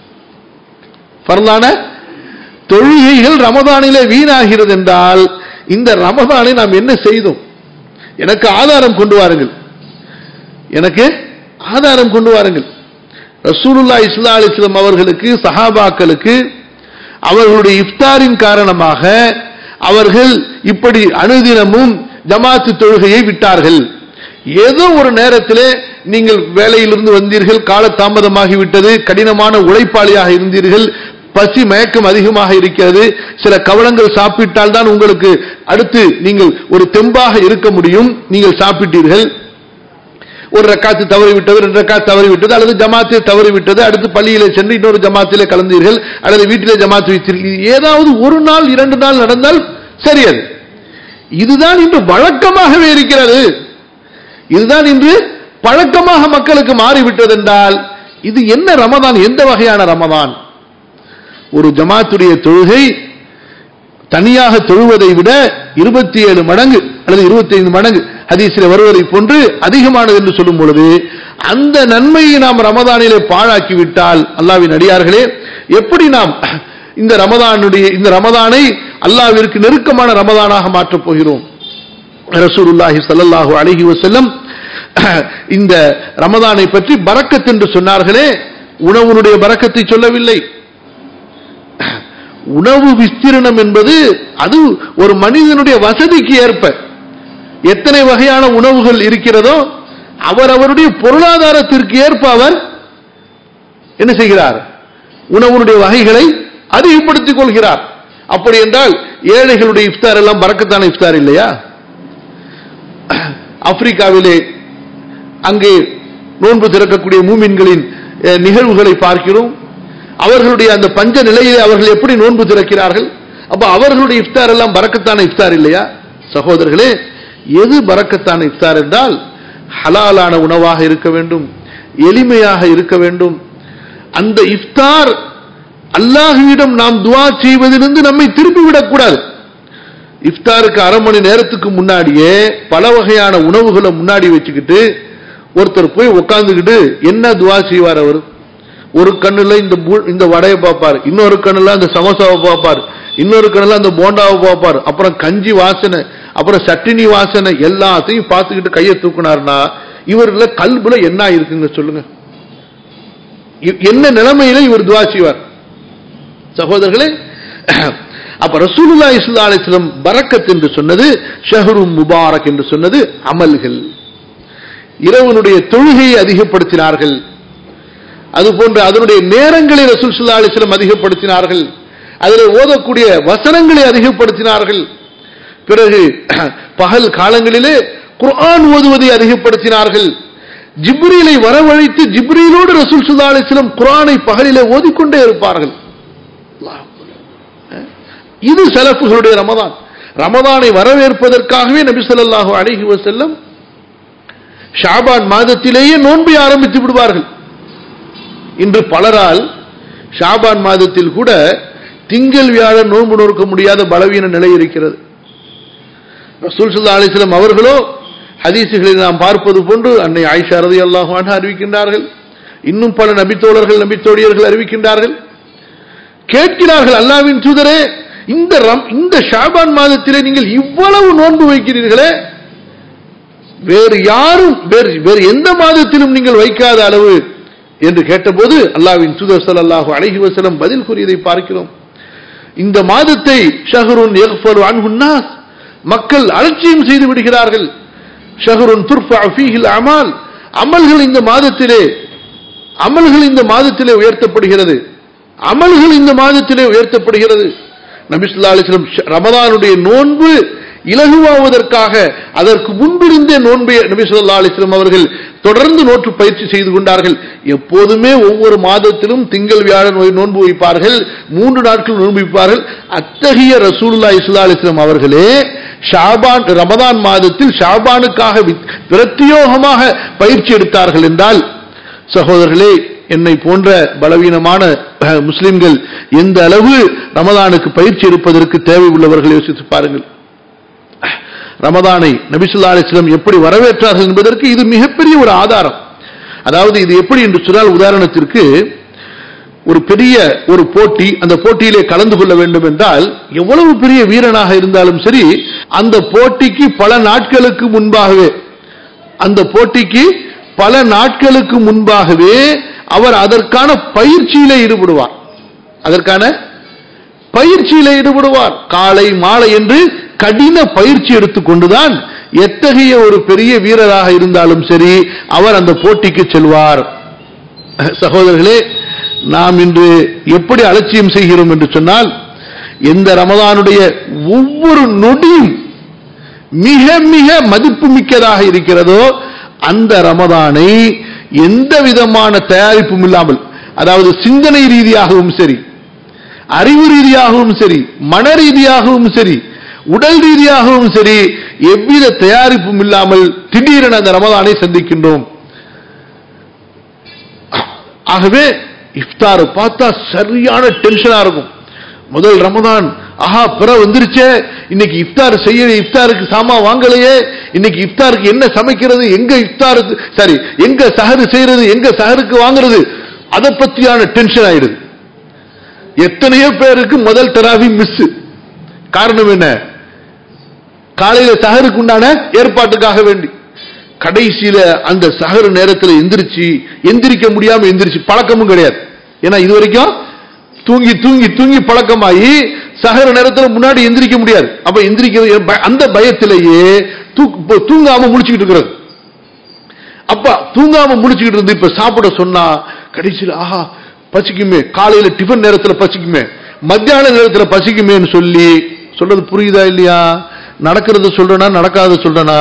Speaker 1: ஃபர்லான தொழுகைகள் ரமதானிலே வீணாகிறது என்றால் இந்த ரமதானை நாம் என்ன செய்தோம் எனக்கு ஆதாரம் கொண்டு வாருங்கள் எனக்கு ஆதாரம் கொண்டு வாருங்கள் ரசூலுல்லா இஸ்லா அலிஸ்லாம் அவர்களுக்கு சஹாபாக்களுக்கு அவர்களுடைய இஃப்தாரின் காரணமாக அவர்கள் இப்படி அனுதினமும் ஜமாத்து தொழுகையை விட்டார்கள் ஏதோ ஒரு நேரத்திலே நீங்கள் வேலையிலிருந்து வந்தீர்கள் கால தாமதமாகி விட்டது கடினமான உழைப்பாளியாக இருந்தீர்கள் பசி மயக்கம் அதிகமாக இருக்கிறது சில கவலங்கள் சாப்பிட்டால் தான் உங்களுக்கு அடுத்து நீங்கள் ஒரு தெம்பாக இருக்க முடியும் நீங்கள் சாப்பிட்டீர்கள் ஒரு ரக்காத்து தவறி விட்டது ரெண்டு ரக்காத்து தவறி விட்டது அல்லது ஜமாத்திலே தவறி விட்டது அடுத்து பள்ளியிலே சென்று இன்னொரு ஜமாத்திலே கலந்தீர்கள் அல்லது வீட்டிலே ஜமாத்து வைத்தீர்கள் ஏதாவது ஒரு நாள் இரண்டு நாள் நடந்தால் சரி அது இதுதான் இன்று வழக்கமாகவே இருக்கிறது இதுதான் இன்று பழக்கமாக மக்களுக்கு மாறிவிட்டது என்றால் இது என்ன ரமதான் எந்த வகையான ரமதான் ஒரு ஜமாத்துடைய தொழுகை தனியாக தொழுவதை விட இருபத்தி ஏழு மடங்கு அல்லது இருபத்தி ஐந்து மடங்கு ஹதீஸில் வருவதை போன்று அதிகமானது என்று சொல்லும் பொழுது அந்த நன்மையை நாம் ரமதானிலே பாழாக்கி விட்டால் அல்லாவின் அடியார்களே எப்படி நாம் இந்த ரமதானுடைய இந்த ரமதானை அல்லாவிற்கு நெருக்கமான ரமதானாக மாற்றப் போகிறோம் ரசூலுல்லாஹி ஸல்லல்லாஹு அலைஹி வஸல்லம் இந்த ரமதானை பற்றி பரக்கத் என்று சொன்னார்களே உணவுனுடைய பரக்கத்தை சொல்லவில்லை உணவு விஸ்தீரணம் என்பது அது ஒரு மனிதனுடைய வசதிக்கு ஏற்ப எத்தனை வகையான உணவுகள் இருக்கிறதோ அவரவருடைய பொருளாதாரத்திற்கு ஏற்ப அவர் என்ன செய்கிறார் உணவுடைய வகைகளை அதிகப்படுத்திக் கொள்கிறார் அப்படி என்றால் ஏழைகளுடைய இஃப்தார் எல்லாம் பறக்கத்தான இஃப்தார் இல்லையா ஆப்பிரிக்காவிலே அங்கே நோன்பு திறக்கக்கூடிய மூமின்களின் அஹ், நிகழ்வுகளை பார்க்கிறோம் அவர்களுடைய அந்த பஞ்ச நிலையிலே அவர்கள் எப்படி நோன்பு திறக்கிறார்கள் அப்ப அவர்களுடைய இஃப்தார் எல்லாம் பறக்கத்தான இஃப்தார் இல்லையா சகோதரர்களே எது பறக்கத்தான இஃப்தார் என்றால் ஹலாலான உணவாக இருக்க வேண்டும் எளிமையாக இருக்க வேண்டும் அந்த இஃப்தார் அல்லாஹ்விடம் நாம் துஆ செய்வதிலிருந்து நம்மை திருப்பி விடக்கூடாது இஃப்தாருக்கு அரை மணி நேரத்துக்கு முன்னாடியே பல வகையான உணவுகளை முன்னாடி வச்சுக்கிட்டு ஒருத்தர் போய் உட்காந்துக்கிட்டு என்ன துவா செய்வார் அவர் ஒரு கண்ணுல இந்த பூ- இந்த வடையை பார்ப்பார் இன்னொரு கண்ணுல அந்த சமோசாவை பார்ப்பார் இன்னொரு கண்ணுல அந்த போண்டாவை பார்ப்பார் அப்புறம் கஞ்சி வாசனை அப்புறம் சட்டினி வாசனை எல்லாத்தையும் பார்த்துக்கிட்டு கையை தூக்குனார்னா இவர்ல கல்புல என்ன இருக்குங்க சொல்லுங்க இ- என்ன நிலைமையில இவர் துவா செய்வார் சகோதரர்களே அப்ப ரசூலுல்லா இஸ்லா அலிஸ்லம் பரக்கத் என்று சொன்னது ஷஹரு முபாரக் என்று சொன்னது அமல்கள் இரவனுடைய தொழுகையை அதிகப்படுத்தினார்கள் அதுபோன்று அதனுடைய நேரங்களை ரசூல் சுல்லா அலிஸ்லம் அதிகப்படுத்தினார்கள் அதில் ஓதக்கூடிய வசனங்களை அதிகப்படுத்தினார்கள் பிறகு பகல் காலங்களிலே குர்ஆன் ஓதுவதை அதிகப்படுத்தினார்கள் ஜிப்ரீலை வரவழைத்து ஜிப்ரீலோடு ரசூல் சுல்லா அலிஸ்லம் குர்ஆனை பகலிலே ஓதிக்கொண்டே இருப்பார்கள் அல்லாஹ் அக்பர். இது சலஃபுகளுடைய ரமதான் ரமதானை வரவேற்பதற்காகவே நபி ஸல்லல்லாஹு அலைஹி வஸல்லம் ஷாபான் மாதத்திலேயே நோன்பை ஆரம்பித்து விடுவார்கள் இன்று பலரால் ஷாபான் மாதத்தில் கூட திங்கள் வியாழன் நோன்பு நோக்க முடியாத பலவீன நிலை இருக்கிறது ரசூல் சுல்லா அலிஸ்லாம் அவர்களோ ஹதீசுகளில் நாம் பார்ப்பது போன்று அன்னை ஆயிஷா ரதி அல்லாஹான் அறிவிக்கின்றார்கள் இன்னும் பல நபித்தோழர்கள் நபித்தோழியர்கள் அறிவிக்கின்றார்கள் கேட்கிறார்கள் அல்லாவின் தூதரே இந்த ரம் இந்த ஷாபான் மாதத்திலே நீங்கள் இவ்வளவு நோன்பு வைக்கிறீர்களே வேறு யாரும் வேறு வேறு எந்த மாதத்திலும் நீங்கள் வைக்காத அளவு என்று கேட்டபோது அல்லாவின் தூதர் ஸல்லல்லாஹு அலைஹி வஸல்லம் பதில் கூறியதை பார்க்கிறோம் இந்த மாதத்தை ஷஹருன் யக்ஃபரு அன்ஹு நாஸ் மக்கள் அலட்சியம் செய்து விடுகிறார்கள் ஷஹருன் துர்ஃபா ஃபீஹில் அமால் அமல்கள் இந்த மாதத்திலே அமல்கள் இந்த மாதத்திலே உயர்த்தப்படுகிறது அமல்கள் இந்த மாதத்திலே உயர்த்தப்படுகிறது நபி ஸல்லல்லாஹு அலைஹி வஸல்லம் ரமதானுடைய நோன்பு இலகுவாவதற்காக அதற்கு முன்பிருந்தே நோன்பை நபி ஸல்லல்லாஹு அலைஹி வஸல்லம் அவர்கள் தொடர்ந்து நோற்று பயிற்சி செய்து கொண்டார்கள் எப்போதுமே ஒவ்வொரு மாதத்திலும் திங்கள் வியாழன் நோன்பு வைப்பார்கள் மூன்று நாட்கள் நோன்பு வைப்பார்கள் அத்தகைய ரசூலுல்லாஹி ஸல்லல்லாஹு அலைஹி வஸல்லம் அவர்களே ஷாபான் ரமதான் மாதத்தில் ஷாபானுக்காக பிரத்தியோகமாக பயிற்சி எடுத்தார்கள் என்றால் சகோதரர்களே என்னை போன்ற பலவீனமான முஸ்லிம்கள் எந்த அளவு ரமதானுக்கு பயிற்சி எடுப்பதற்கு தேவை உள்ளவர்கள் யோசித்து பாருங்கள் ரமதானை நபிசுல்லா அலிஸ்லம் எப்படி வரவேற்றார்கள் என்பதற்கு இது மிகப்பெரிய ஒரு ஆதாரம் அதாவது இது எப்படி என்று சொன்னால் உதாரணத்திற்கு ஒரு பெரிய ஒரு போட்டி அந்த போட்டியிலே கலந்து கொள்ள வேண்டும் என்றால் எவ்வளவு பெரிய வீரனாக இருந்தாலும் சரி அந்த போட்டிக்கு பல நாட்களுக்கு முன்பாகவே அந்த போட்டிக்கு பல நாட்களுக்கு முன்பாகவே அவர் அதற்கான பயிற்சியில ஈடுபடுவார் அதற்கான பயிற்சியில ஈடுபடுவார் காலை மாலை என்று கடின பயிற்சி எடுத்துக்கொண்டுதான் எத்தகைய ஒரு பெரிய வீரராக இருந்தாலும் சரி அவர் அந்த போட்டிக்கு செல்வார் சகோதரர்களே நாம் இன்று எப்படி அலட்சியம் செய்கிறோம் என்று சொன்னால் எந்த ரமதானுடைய ஒவ்வொரு நொடியும் மிக மிக மதிப்பு மிக்கதாக இருக்கிறதோ அந்த ரமதானை எந்த விதமான தயாரிப்பும் இல்லாமல் அதாவது சிந்தனை ரீதியாகவும் சரி அறிவு ரீதியாகவும் சரி மன ரீதியாகவும் சரி உடல் ரீதியாகவும் சரி எவ்வித தயாரிப்பும் இல்லாமல் திடீரென அந்த ரமதானை சந்திக்கின்றோம் ஆகவே இஃப்தாரை பார்த்தா சரியான டென்ஷனா இருக்கும் முதல் ரமதான் ஆஹா பிற வந்துருச்சே இன்னைக்கு இஃப்தார் செய்ய இஃப்தாருக்கு சாமா வாங்கலையே இன்னைக்கு இஃப்தாருக்கு என்ன சமைக்கிறது எங்க இஃப்தாருக்கு சரி எங்க சஹரு செய்யறது எங்க சஹருக்கு வாங்குறது அதை பத்தியான டென்ஷன் ஆயிடுது எத்தனையோ பேருக்கு முதல் தராவி மிஸ் காரணம் என்ன காலையில சஹருக்கு உண்டான ஏற்பாட்டுக்காக வேண்டி கடைசியில அந்த சஹரு நேரத்தில் எந்திரிச்சு எந்திரிக்க முடியாம எந்திரிச்சு பழக்கமும் கிடையாது ஏன்னா இது வரைக்கும் தூங்கி தூங்கி தூங்கி பழக்கமாயி சகர நேரத்தில் முன்னாடி எந்திரிக்க முடியாது அப்ப எந்திரிக்கிறது அந்த பயத்திலேயே தூங்காம முடிச்சுக்கிட்டு இருக்கிறது அப்ப தூங்காம முடிச்சுக்கிட்டு இருந்து இப்ப சாப்பிட சொன்னா கடைசியில் ஆஹா பசிக்குமே காலையில டிஃபன் நேரத்தில் பசிக்குமே மத்தியான நேரத்தில் பசிக்குமேன்னு சொல்லி சொல்றது புரியுதா இல்லையா நடக்கிறத சொல்றனா நடக்காத சொல்றனா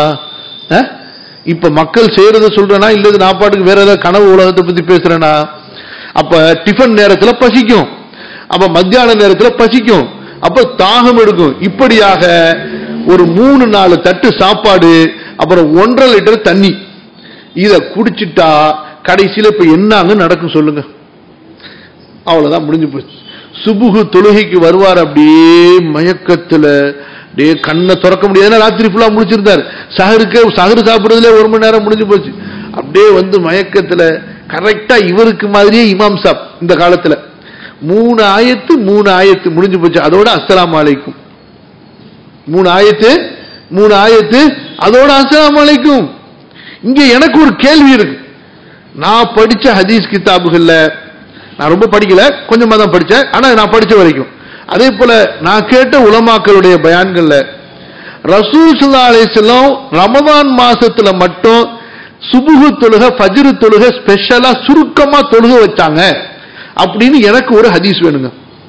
Speaker 1: இப்ப மக்கள் செய்யறத சொல்றனா இல்லது நான் பாட்டுக்கு வேற ஏதாவது கனவு உலகத்தை பத்தி பேசுறேனா அப்ப டிஃபன் நேரத்தில் பசிக்கும் அப்ப மத்தியான நேரத்தில் பசிக்கும் அப்ப தாகம் எடுக்கும் இப்படியாக ஒரு மூணு நாலு தட்டு சாப்பாடு அப்புறம் ஒன்றரை லிட்டர் தண்ணி இத குடிச்சிட்டா கடைசியில இப்ப என்னங்க நடக்கும் சொல்லுங்க அவ்வளவுதான் முடிஞ்சு போச்சு சுபுகு தொழுகைக்கு வருவார் அப்படியே மயக்கத்துல அப்படியே கண்ணை திறக்க முடியாது ராத்திரி ஃபுல்லா முடிச்சிருந்தார் சஹருக்கு சஹரு சாப்பிடுறதுல ஒரு மணி நேரம் முடிஞ்சு போச்சு அப்படியே வந்து மயக்கத்துல கரெக்டா இவருக்கு மாதிரியே இமாம் சாப் இந்த காலத்துல மூணு ஆயத்து மூணு ஆயத்து முடிஞ்சு போச்சு அதோட அஸ்லாம் அலைக்கும் மூணு ஆயத்து மூணு ஆயத்து அதோட அஸ்லாம் அலைக்கும் இங்க எனக்கு ஒரு கேள்வி இருக்கு நான் படிச்ச ஹதீஸ் கிதாபுகள்ல நான் ரொம்ப படிக்கல கொஞ்சமா தான் படிச்சேன் ஆனா நான் படிச்ச வரைக்கும் அதே போல நான் கேட்ட உலமாக்களுடைய பயான்கள்ல ரசூல் சுல்லா அலிஸ்லாம் ரமதான் மாசத்துல மட்டும் சுபுகு தொழுக ஃபஜ்ரு தொழுக ஸ்பெஷலா சுருக்கமா தொழுக வச்சாங்க அப்படின்னு எனக்கு ஒரு ஹதீஸ் வேணுங்க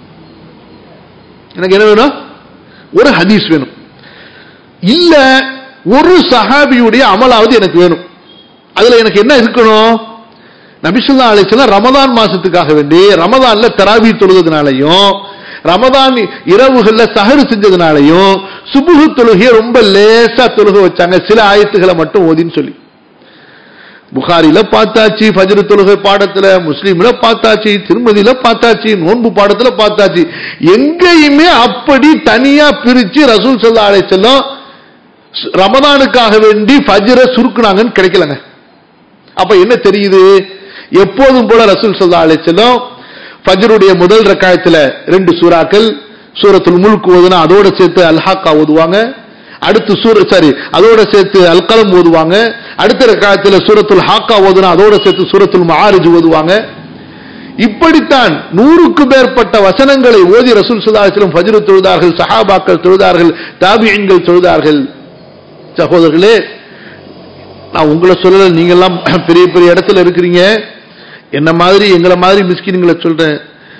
Speaker 1: எனக்கு என்ன வேணும் ஒரு ஹதீஸ் வேணும் இல்ல ஒரு சஹாபியுடைய அமலாவது எனக்கு வேணும் அதுல எனக்கு என்ன இருக்கணும் நபிசுல்லா அலிஸ்லாம் ரமதான் மாசத்துக்காக வேண்டி ரமதான்ல தராவி தொழுகிறதுனாலையும் ரமதான் இரவுகள்ல சஹரு செஞ்சதுனாலையும் சுபுகு தொழுகையை ரொம்ப லேசா தொழுக வச்சாங்க சில ஆயத்துகளை மட்டும் ஓதின்னு சொல்லி புகாரில பார்த்தாச்சு ஃபஜ்ர் தொழுகை பாடத்துல முஸ்லீம்ல பார்த்தாச்சு திருமதியில பார்த்தாச்சு நோன்பு பாடத்துல பார்த்தாச்சு எங்கேயுமே அப்படி தனியா பிரிச்சு ரசூல் சல்லா அலை செல்லம் ரமதானுக்காக வேண்டி ஃபஜ்ர சுருக்குனாங்கன்னு கிடைக்கலங்க அப்ப என்ன தெரியுது எப்போதும் போல ரசூல் சல்லா அலை செல்லம் ஃபஜ்ருடைய முதல் ரக்காயத்துல ரெண்டு சூறாக்கள் சூரத்துல் முல்க் ஓதுனா அதோட சேர்த்து அல்ஹாக்கா ஓதுவாங்க அடுத்து சூர சாரி அதோட சேர்த்து அல்கலம் ஓதுவாங்க அடுத்த ரக்காயத்துல சூரத்துல் ஹாக்கா ஓதுனா அதோட சேர்த்து சூரத்துல் மஆரிஜ் ஓதுவாங்க இப்படித்தான் நூறுக்கு மேற்பட்ட வசனங்களை ஓதி ரசூல் சுல்லாஹிலும் ஃபஜ்ரு தொழுதார்கள் சஹாபாக்கள் தொழுதார்கள் தாபியன்கள் தொழுதார்கள் சகோதரர்களே நான் உங்களை சொல்லல நீங்கெல்லாம் பெரிய பெரிய இடத்துல இருக்கிறீங்க என்ன மாதிரி எங்களை மாதிரி மிஸ்கின்களை சொல்றேன்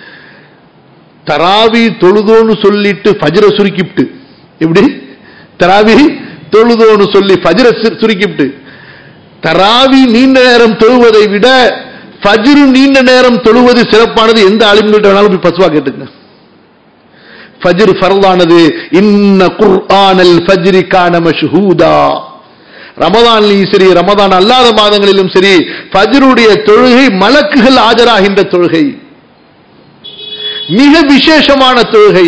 Speaker 1: தராவி தொழுதோன்னு சொல்லிட்டு ஃபஜ்ர சுருக்கிவிட்டு எப்படி தராவி தொழுதோன்னு சொல்லி ஃபஜ்ர சு- சுருக்கிவிட்டு தராவி நீண்ட நேரம் தொழுவதை விட ஃபஜ்ரு நீண்ட நேரம் தொழுவது சிறப்பானது எந்த ஆளுங்கள்ட்ட வேணாலும் போய் பசுவா கேட்டுங்க ஃபஜ்ர் ஃபர்லானது இன்ன குர்ஆனல் ஃபஜ்ரி கான மஷ்ஹூதா ரமதான்லையும் சரி ரமதான் அல்லாத மாதங்களிலும் சரி ஃபஜ்ருடைய தொழுகை மலக்குகள் ஆஜராகின்ற தொழுகை மிக விசேஷமான தொழுகை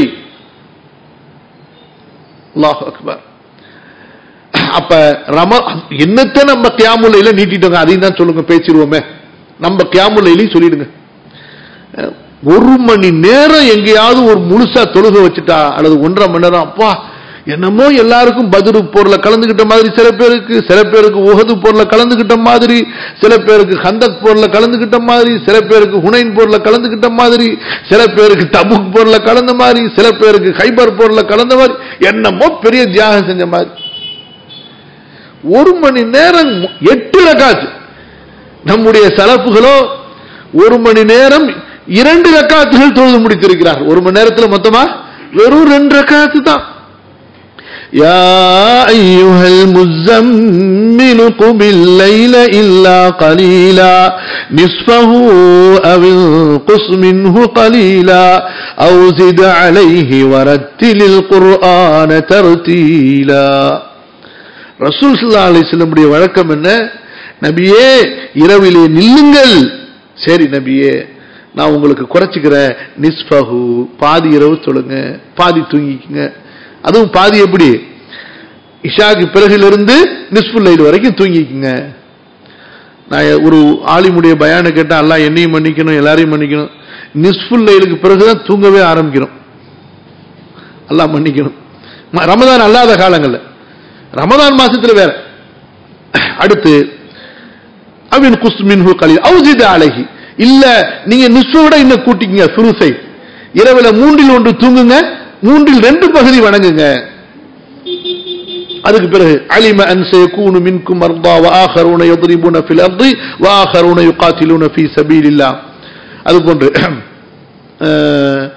Speaker 1: அல்லாஹ் அக்பர் அப்ப ரம என்னத்தை நம்ம கியாமுல்லையில நீட்டிட்டோங்க அதையும் தான் சொல்லுங்க பேசிடுவோமே நம்ம கியாமுல்லையிலையும் சொல்லிடுங்க அஹ், ஒரு மணி நேரம் எங்கேயாவது ஒரு முழுசா தொழுக வச்சுட்டா அல்லது ஒன்றரை மணி நேரம் அப்பா என்னமோ எல்லாருக்கும் பதிரு போர்ல கலந்துகிட்ட மாதிரி சில பேருக்கு சில பேருக்கு உகது போர்ல கலந்துகிட்ட மாதிரி சில பேருக்கு ஹந்தக் போர்ல கலந்துகிட்ட மாதிரி சில பேருக்கு ஹுனைன் போர்ல கலந்துகிட்ட மாதிரி சில பேருக்கு தபுக் போர்ல கலந்த மாதிரி சில பேருக்கு ஹைபர் போர்ல கலந்த மாதிரி என்னமோ பெரிய தியாகம் செஞ்ச மாதிரி ஒரு மணி நேரம் எட்டு ரக்காத்து நம்முடைய சலப்புகளோ ஒரு மணி நேரம் இரண்டு ரக்காத்துகள் தொழுது முடித்திருக்கிறார் ஒரு மணி நேரத்தில் மொத்தமா வெறும் ரெண்டு ரக்காத்து தான் يا أيها المزمل قم الليل إلا قليلا نصفه أو انقص منه قليلا أو زد عليه ورتل القرآن ترتيلا ரசூல் சல்லா அலிஸ்லமுடைய வழக்கம் என்ன நபியே இரவிலே நில்லுங்கள் சரி நபியே நான் உங்களுக்கு குறைச்சிக்கிறேன் நிஸ்பஹு பாதி இரவு தொழுங்க பாதி தூங்கிக்குங்க அதுவும் பாதி எப்படி இஷாக்கு பிறகிலிருந்து நிஸ்புல் லைல் வரைக்கும் தூங்கிக்குங்க நான் ஒரு ஆலிமுடைய பயான கேட்டா அல்லாஹ் என்னையும் மன்னிக்கணும் எல்லாரையும் மன்னிக்கணும் நிஸ்புல் லைலுக்கு பிறகுதான் தூங்கவே ஆரம்பிக்கிறோம் அல்லாஹ் மன்னிக்கணும் ம- ரமதான் அல்லாத காலங்கள்ல ரமதான் மாசத்துல வேற அடுத்து அவின் குஸ் மின்ஹு கலீல் அவுஜித அழகி இல்ல நீங்க நிஸ்வை விட இன்னும் கூட்டிக்கங்க சுருசை இரவுல மூன்றில் ஒன்று தூங்குங்க மூன்றில் ரெண்டு பகுதி வணங்குங்க அதுக்கு பிறகு அலிம அன் சயகூனு மின்கும் மர்தா வஆகரூன யضربون في الارض واخرون يقاتلون في سبيل الله அது போன்று அஹ்,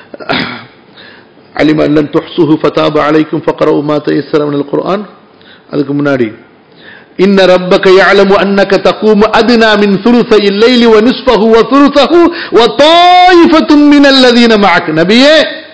Speaker 1: علم أن لن تحصوه فتاب عليكم فقرأوا ما تيسر من القرآن அதுக்கு முன்னாடி إن ربك يعلم أنك تقوم أدنى من ثلثي الليل ونصفه وثلثه وطائفة من الذين معك நபியே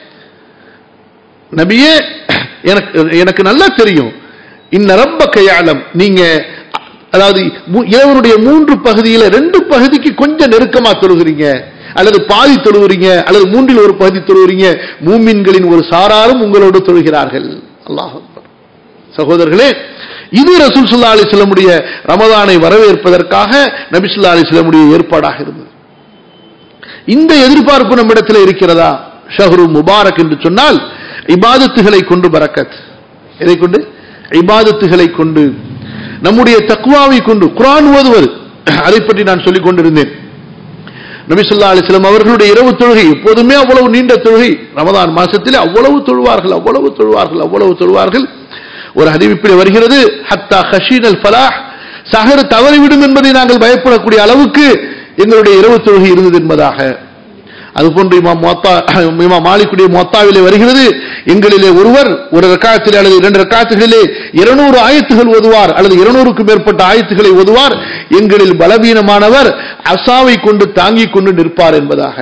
Speaker 1: நபியே எனக்கு எனக்கு நல்லா தெரியும் இன்ன ரப்பக்க யாலம் நீங்க அதாவது மு- இரவனுடைய மூன்று பகுதியில ரெண்டு பகுதிக்கு கொஞ்சம் நெருக்கமா தொழுகிறீங்க அல்லது பாதி தொழுகிறீங்க அல்லது மூன்றில் ஒரு பகுதி தொழுகிறீங்க மூமின்களின் ஒரு சாராரும் உங்களோடு தொழுகிறார்கள் அல்லாஹ் அக்பர். சகோதரர்களே இது ரசூல் சுல்லா அலி செல்லமுடைய ரமதானை வரவேற்பதற்காக நபி சொல்லா அலி செல்லமுடைய ஏற்பாடாக இருந்தது இந்த எதிர்பார்ப்பு நம்மிடத்தில் இருக்கிறதா ஷஹ்ரு முபாரக் என்று சொன்னால் இபாதத்துகளை கொண்டு பரக்கத் எதை கொண்டு இபாதத்துகளை கொண்டு நம்முடைய தக்குவாவை கொண்டு குர்ஆன் ஓதுவது அதை பற்றி நான் சொல்லிக் கொண்டிருந்தேன் நபி ஸல்லல்லாஹு அலைஹி வஸல்லம் அவர்களுடைய இரவு தொழுகை எப்போதுமே அவ்வளவு நீண்ட தொழுகை ரமதான் மாசத்திலே அவ்வளவு தொழுவார்கள் அவ்வளவு தொழுவார்கள் அவ்வளவு தொழுவார்கள் ஒரு அறிவிப்பில் வருகிறது ஹத்தா ஹஷீனல் ஃபலாஹ் சஹர் தவறிவிடும் என்பதை நாங்கள் பயப்படக்கூடிய அளவுக்கு எங்களுடைய இரவு தொழுகை இருந்தது என்பதாக அதுபோன்று இமாம் மொத்தா இமாம் மாலிக்குடைய மொத்தாவிலே வருகிறது எங்களிலே ஒருவர் ஒரு ரக்காயத்திலே அல்லது இரண்டு ரக்காயத்துகளிலே இருநூறு ஆயத்துகள் ஓதுவார் அல்லது இருநூறுக்கும் மேற்பட்ட ஆயத்துகளை ஓதுவார் எங்களில் பலவீனமானவர் அசாவை கொண்டு தாங்கிக் கொண்டு நிற்பார் என்பதாக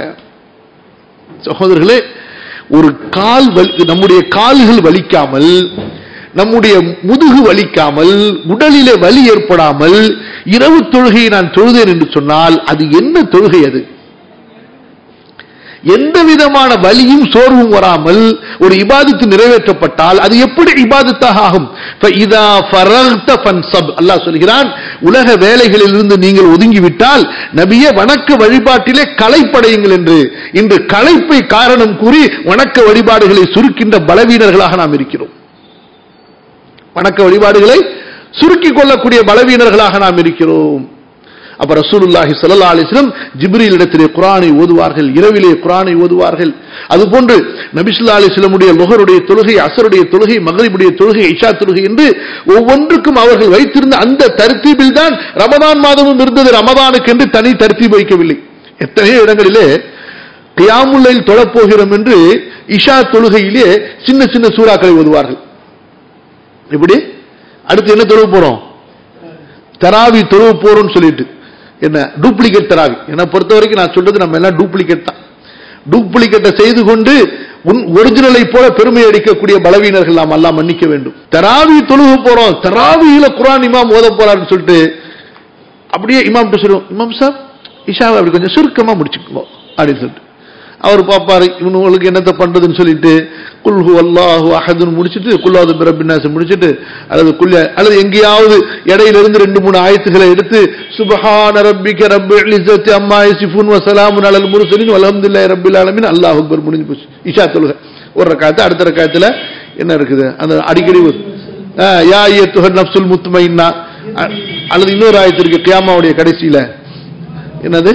Speaker 1: சகோதரர்களே ஒரு கால் வலி நம்முடைய கால்கள் வலிக்காமல் நம்முடைய முதுகு வலிக்காமல் உடலிலே வலி ஏற்படாமல் இரவு தொழுகையை நான் தொழுதேன் என்று சொன்னால் அது என்ன தொழுகை அது எந்த விதமான வலியும் சோர்வும் வராமல் ஒரு இபாதத்து நிறைவேற்றப்பட்டால் அது எப்படி இபாதத்தாக ஆகும் فَإِذَا فَرَغْتَ فَانْصَبْ அல்லாஹ் சொல்கிறான் உலக வேலைகளிலிருந்து நீங்கள் ஒதுங்கிவிட்டால் நபியே வணக்க வழிபாட்டிலே களைப்படையுங்கள் என்று இன்று களைப்பை காரணம் கூறி வணக்க வழிபாடுகளை சுருக்கின்ற பலவீனர்களாக நாம் இருக்கிறோம் வணக்க வழிபாடுகளை சுருக்கிக் கொள்ளக்கூடிய பலவீனர்களாக நாம் இருக்கிறோம் அப்ப ரசூலுல்லாஹி ஸல்லல்லாஹு அலைஹி வஸல்லம் ஜிப்ரீல் இடத்திலே குர்ஆனை ஓதுவார்கள் இரவிலே குர்ஆனை ஓதுவார்கள் அதுபோன்று நபி ஸல்லல்லாஹு அலைஹி வஸல்லமுடைய லுஹருடைய தொழுகை அஸருடைய தொழுகை மக்ரிபுடைய தொழுகை இஷா தொழுகை என்று ஒவ்வொன்றுக்கும் அவர்கள் வைத்திருந்த அந்த தர்த்தீபில் தான் ரமதான் மாதமும் இருந்தது ரமதானுக்கு என்று தனி தர்த்தீப் வைக்கவில்லை எத்தனையோ இடங்களிலே கியாமுல்லைல் தொழப்போகிறோம் என்று இஷா தொழுகையிலே சின்ன சின்ன சூறாக்களை ஓதுவார்கள் இப்படி அடுத்து என்ன தொழுவ போறோம் தராவி தொழுவ போறோம்னு சொல்லிட்டு என்ன டூப்ளிகேட் தராவி என்னை பொறுத்த வரைக்கும் நான் சொல்றது நம்ம எல்லாம் டூப்ளிகேட் தான் டூப்ளிகேட்டை செய்து கொண்டு உன் ஒரிஜினலை போல பெருமை அடிக்கக்கூடிய பலவீனர்கள் நாம் எல்லாம் மன்னிக்க வேண்டும் தராவி தொழுக போறோம் தராவியில குரான் இமாம் ஓத போறாருன்னு சொல்லிட்டு அப்படியே இமாம் சொல்லுவோம் இமாம் சார் இஷாவை அப்படி கொஞ்சம் சுருக்கமா முடிச்சுக்கோ அப்படின்னு சொல்லிட்டு அவர் பார்ப்பாரு இவனுங்களுக்கு என்னத்தை பண்றதுன்னு சொல்லிட்டு குல்ஹு அல்லாஹு அஹதுன்னு முடிச்சிட்டு குல்லாது பிரபின்னாசு முடிச்சிட்டு அல்லது குல்ல அல்லது எங்கேயாவது இடையில இருந்து ரெண்டு மூணு ஆயத்துகளை எடுத்து சுபஹான ரப்பிக்க ரப்பில் இஸ்ஸத்தி அம்மா யசிஃபுன் வ ஸலாமுன் அலல் முர்சலின் வல்ஹம்துலில்லாஹி ரப்பில் ஆலமீன் அல்லாஹு அக்பர் முடிஞ்சு போச்சு இஷா தொழுகை ஒரு ரக்காத்து அடுத்த ரக்காத்துல என்ன இருக்குது அந்த அடிக்கடி ஒரு ஆ, யா ஐயத்துஹ நஃப்சுல் முத்மைன்னா அ- அல்லது இன்னொரு ஆயத்து இருக்கு கியாமாவுடைய கடைசியில என்னது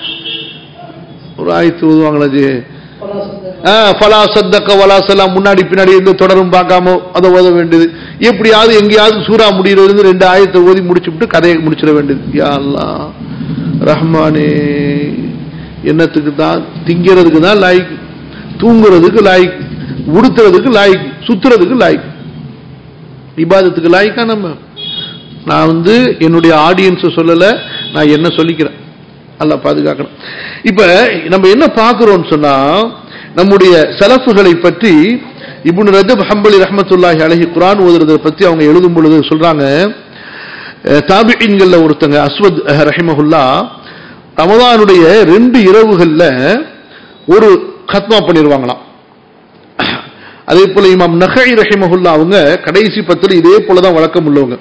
Speaker 1: ஒரு ஆயத்து ஓதுவாங்களா ஜி ஆ, ஃபலா சத்தக்க வலா சலாம் முன்னாடி பின்னாடி எந்த தொடரும் பார்க்காம அதை ஓத வேண்டியது எப்படியாவது எங்கேயாவது சூறா முடியறது இருந்து ரெண்டு ஆயத்தை ஓதி முடிச்சுட்டு கதையை முடிச்சிட வேண்டியது யா அல்லாஹ் ரஹ்மானே என்னத்துக்கு தான் திங்கிறதுக்கு தான் லாய்க் தூங்குறதுக்கு லாய்க் உடுத்துறதுக்கு லாய்க் சுத்துறதுக்கு லாய்க் இபாதத்துக்கு லாய்க்கா நம்ம நான் வந்து என்னுடைய ஆடியன்ஸை சொல்லல நான் என்ன சொல்லிக்கிறேன் அல்லாஹ் பாதுகாக்கணும் இப்ப நம்ம என்ன பார்க்கிறோம்னு சொன்னா நம்முடைய செலஃபுகளை பற்றி இப்னு ரஜப் ஹம்பலி ரஹ்மத்துல்லாஹி அலைஹி குர்ஆன் ஓதுறதை பத்தி அவங்க எழுதும் பொழுது சொல்றாங்க அஹ், தாபிஈன்கள்ல ஒருத்தங்க அஸ்வத் அஹ், ரஹிமஹுல்லா ரமதானுடைய ரெண்டு இரவுகள்ல ஒரு கத்மா பண்ணிடுவாங்களாம் அதே போல இமாம் நகை ரஹிமஹுல்லா அவங்க கடைசி பத்துல இதே போலதான் வழக்கம் உள்ளவங்க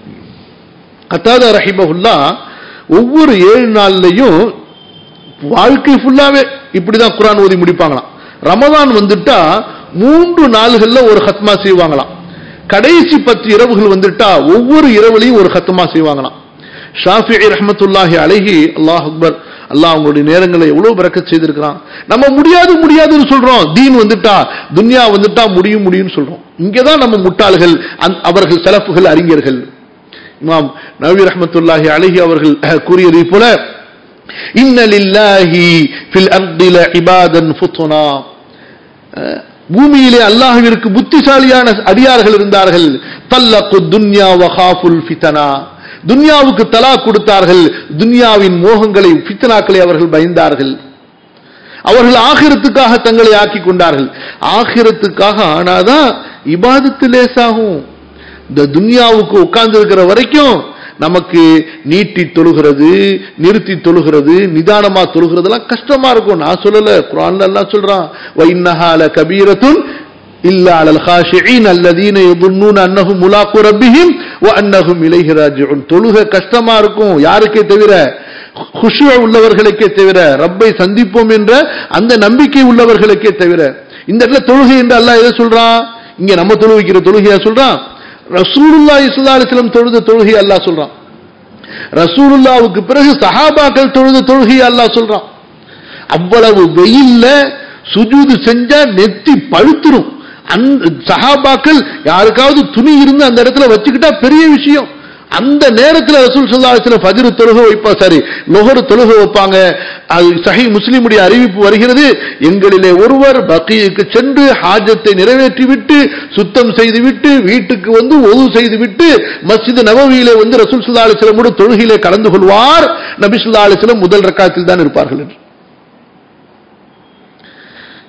Speaker 1: கத்தாதா ரஹிமஹுல்லா ஒவ்வொரு ஏழு நாள்லயும் வாழ்க்கை ஃபுல்லாவே இப்படிதான் குர்ஆன் ஓதி முடிப்பாங்களாம் ரமதான் வந்துட்டா மூன்று நாள்கள்ல ஒரு ஹத்மா செய்வாங்களாம் கடைசி பத்து இரவுகள் வந்துட்டா ஒவ்வொரு இரவுலையும் ஒரு ஹத்மா செய்வாங்களாம் ஷாஃபி ரஹ்மத்துல்லாஹி அலைஹி அல்லாஹ் அக்பர் அல்லாஹ் அவங்களுடைய நேரங்களை எவ்வளவு பறக்கத் செய்திருக்கிறான் நம்ம முடியாது முடியாதுன்னு சொல்றோம் தீன் வந்துட்டா துன்யா வந்துட்டா முடியும் முடியும்னு சொல்றோம் இங்கதான் நம்ம முட்டாள்கள் அந்த- அவர்கள் செலப்புகள் அறிஞர்கள் இமாம் நபி ரஹ்மத்துல்லாஹி அலைஹி அவர்கள் அஹ், கூறியதை போல இன்ன லில்லாஹி ஃபில் அர்தி இபாதன் ஃபுத்னா அஹ், பூமியிலே அல்லாஹ்விற்கு புத்திசாலியான அடியார்கள் இருந்தார்கள் தல்லக்கு துன்யா வஹாஃபுல் ஃபிதனா துன்யாவுக்கு தலா கொடுத்தார்கள் துன்யாவின் மோகங்களை ஃபித்னாக்களை அவர்கள் பயந்தார்கள் அவர்கள் ஆகிரத்துக்காக தங்களை ஆக்கி கொண்டார்கள் ஆகிரத்துக்காக ஆனாதான் இபாதத்து லேசாகும் இந்த துன்யாவுக்கு உட்கார்ந்து இருக்கிற வரைக்கும் நமக்கு நீட்டி தொழுகிறது நிறுத்தி தொழுகிறது நிதானமா தொழுகிறதெல்லாம் கஷ்டமா இருக்கும் நான் சொல்லல குரான்ல எல்லாம் சொல்றான் வைன்னஹால கபீரத்துன் இல்லா அலல் خاشعين الذين يظنون انهم ملاقو ربهم وانهم اليه راجعون தொழுகை கஷ்டமா இருக்கும் யாருக்கே தவிர குஷு உள்ளவர்களுக்கே தவிர ரப்பை சந்திப்போம் என்ற அந்த நம்பிக்கை உள்ளவர்களுக்கே தவிர இந்த இடத்துல தொழுகை என்று அல்லாஹ் எதை சொல்றான் இங்க நம்ம தொழுவிக்கிற தொழுகையா சொல்றான் ரசூலுல்லாஹி ஸல்லல்லாஹு அலைஹி வஸல்லம் தொழுத தொழுகை அல்லாஹ் சொல்றான் ரசூலுல்லாவுக்கு பிறகு சஹாபாக்கள் தொழுத தொழுகை அல்லாஹ் சொல்றான் அவ்வளவு வெயில்ல சுஜூது செஞ்சா நெத்தி பழுத்துரும் அந்த சஹாபாக்கள் யாருக்காவது துணி இருந்து அந்த இடத்துல வச்சுக்கிட்டா பெரிய விஷயம் அந்த நேரத்தில் ரசூல் சல்லா அலிஸ்லாம் ஃபஜ்ர் தொழுகை வைப்பா சாரி லொஹர் தொழுகை வைப்பாங்க அது சஹி முஸ்லிமுடைய அறிவிப்பு வருகிறது எங்களிலே ஒருவர் பக்கியுக்கு சென்று ஹாஜத்தை நிறைவேற்றிவிட்டு சுத்தம் செய்துவிட்டு வீட்டுக்கு வந்து ஒது செய்துவிட்டு மஸ்ஜித் நபவியிலே வந்து ரசூல் சுல்லா அலிஸ்லமோட தொழுகையிலே கலந்து கொள்வார் நபி சுல்லா அலிஸ்லம் முதல் ரக்காத்தில் தான் இருப்பார்கள் என்று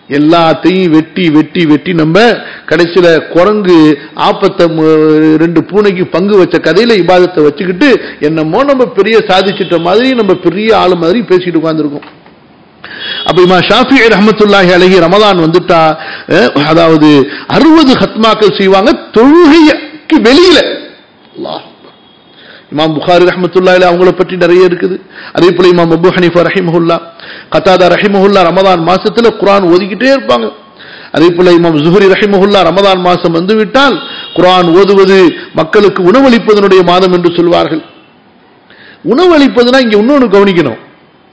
Speaker 1: எல்லாத்தையும் வெட்டி வெட்டி வெட்டி நம்ம கடைசியில குரங்கு ஆப்பத்தை மு- ரெண்டு பூனைக்கு பங்கு வச்ச கதையில இபாதத்தை வச்சுக்கிட்டு என்னமோ நம்ம பெரிய சாதிச்சிட்ட மாதிரி நம்ம பெரிய ஆளு மாதிரி பேசிட்டு உட்கார்ந்துருக்கோம் அப்ப இமா ஷாஃபி ரஹமத்துல்லாஹி அலைஹி ரமதான் வந்துட்டா அஹ், அதாவது அறுபது ஹத்மாக்கள் செய்வாங்க தொழுகைக்கு வெளியில அல்லாஹ் இமாம் புகாரி ரஹமத்துல்லாஹி அவங்கள பற்றி நிறைய இருக்குது அதே போல இமாம் அபு ஹனீஃபா ரஹிமஹுல்லா கத்தாதா ரஹிமஹுல்லா ரமதான் மாசத்துல குர்ஆன் ஓதிக்கிட்டே இருப்பாங்க அதே போல இமாம் ஜுஹரி ரஹிமஹுல்லா ரமதான் மாசம் வந்து விட்டால் குர்ஆன் ஓதுவது மக்களுக்கு உணவளிப்பதனுடைய மாதம் என்று சொல்வார்கள் உணவளிப்பதுனா இங்க இன்னொன்னு கவனிக்கணும்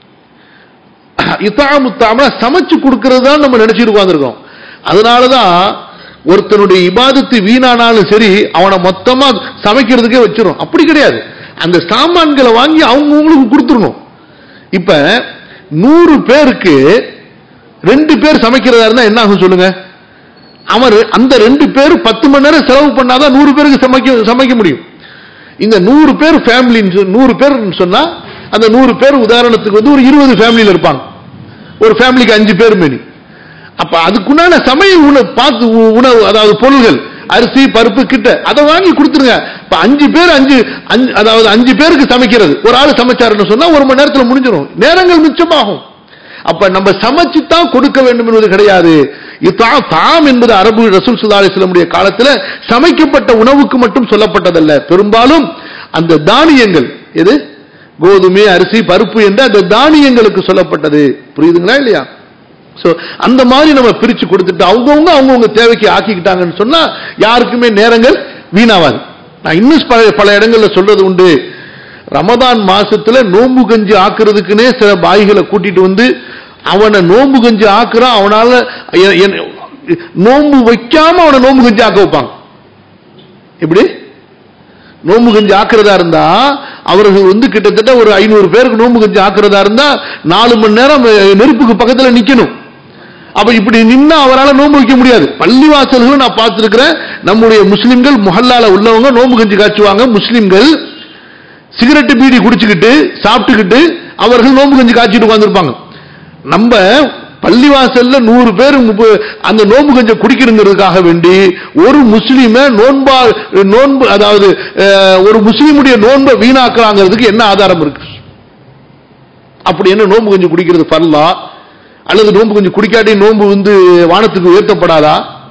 Speaker 1: இத்தாமுத்தாம சமைச்சு கொடுக்கிறது தான் நம்ம நினைச்சிட்டு உட்கார்ந்திருக்கோம் அதனாலதான் ஒருத்தனுடைய இபாதத்து வீணானாலும் சரி அவனை மொத்தமா சமைக்கிறதுக்கே வச்சிரும் அப்படி கிடையாது அந்த சாமான்களை வாங்கி அவங்கவுங்களுக்கு கொடுத்துடணும் இப்ப நூறு பேருக்கு ரெண்டு பேர் சமைக்கிறதா இருந்தா என்ன ஆகும் சொல்லுங்க அவன் ரெ- அந்த ரெண்டு பேர் பத்து மணி நேரம் செலவு பண்ணாதான் நூறு பேருக்கு சமைக்க சமைக்க முடியும் இந்த நூறு பேர் ஃபேமிலி நூறு பேர் சொன்னா அந்த நூறு பேர் உதாரணத்துக்கு வந்து ஒரு இருபது ஃபேமிலியில் இருப்பாங்க ஒரு ஃபேமிலிக்கு அஞ்சு பேர் மேனி அப்ப அதுக்குண்டான சமையல் உணவு பார்த்து உ- உணவு அதாவது பொருள்கள் அரிசி பருப்பு கிட்ட அதை வாங்கி கொடுத்துருங்க இப்ப அஞ்சு பேர் அஞ்சு அஞ்சு அதாவது அஞ்சு பேருக்கு சமைக்கிறது ஒரு ஆள் சமைச்சாருன்னு சொன்னா ஒரு மணி நேரத்துல முடிஞ்சிடும் நேரங்கள் மிச்சமாகும் அப்ப நம்ம சமைச்சு தான் கொடுக்க வேண்டும் என்பது கிடையாது இத்தா- தாம் என்பது அரபு ரசூல் சுல்லா அலிஸ்லமுடைய காலத்துல சமைக்கப்பட்ட உணவுக்கு மட்டும் சொல்லப்பட்டதல்ல பெரும்பாலும் அந்த தானியங்கள் எது கோதுமை அரிசி பருப்பு என்று அந்த தானியங்களுக்கு சொல்லப்பட்டது புரியுதுங்களா இல்லையா சோ அந்த மாதிரி நம்ம பிரிச்சு கொடுத்துட்டு அவங்கவுங்க அவங்கவுங்க தேவைக்கு ஆக்கிக்கிட்டாங்கன்னு சொன்னா யாருக்குமே நேரங்கள் வீணாவாது நான் இன்னும் பல பல இடங்கள்ல சொல்றது உண்டு ரமதான் மாசத்துல நோன்பு கஞ்சி ஆக்குறதுக்குன்னே சில பாய்களை கூட்டிட்டு வந்து அவனை நோன்பு கஞ்சி ஆக்குறான் அவனால எ- என்- நோன்பு வைக்காம அவனை நோன்பு கஞ்சி ஆக்க வைப்பாங்க எப்படி நோம்பு கஞ்சி ஆக்குறதா இருந்தா அவர்கள் வந்து கிட்டத்தட்ட ஒரு ஐநூறு பேருக்கு நோம்பு கஞ்சி ஆக்குறதா இருந்தா நாலு மணி நேரம் அஹ், நெருப்புக்கு பக்கத்துல நிக்கணும் அப்ப இப்படி நின்னா அவரால் நோன்பு வைக்க முடியாது பள்ளிவாசல்களும் நான் பார்த்திருக்கிறேன் நம்முடைய முஸ்லிம்கள் முஹல்லால உள்ளவங்க நோன்பு கஞ்சி காய்ச்சுவாங்க முஸ்லிம்கள் சிகரெட்டு பீடி குடிச்சுக்கிட்டு சாப்பிட்டுக்கிட்டு அவர்கள் நோன்பு கஞ்சி காய்ச்சிட்டு உட்கார்ந்திருப்பாங்க நம்ம பள்ளிவாசல்ல நூறு பேர் முப்ப- அந்த நோன்பு கஞ்ச குடிக்கணுங்கிறதுக்காக வேண்டி ஒரு முஸ்லீம நோன்பா நோன்பு அதாவது அஹ், ஒரு முஸ்லீமுடைய நோன்பை வீணாக்குறாங்கிறதுக்கு என்ன ஆதாரம் இருக்கு அப்படி என்ன நோன்பு கஞ்சி குடிக்கிறது பரலா அல்லது நோன்பு கஞ்சி குடிக்காட்டி நோன்பு வந்து வானத்துக்கு உயர்த்தப்படாதா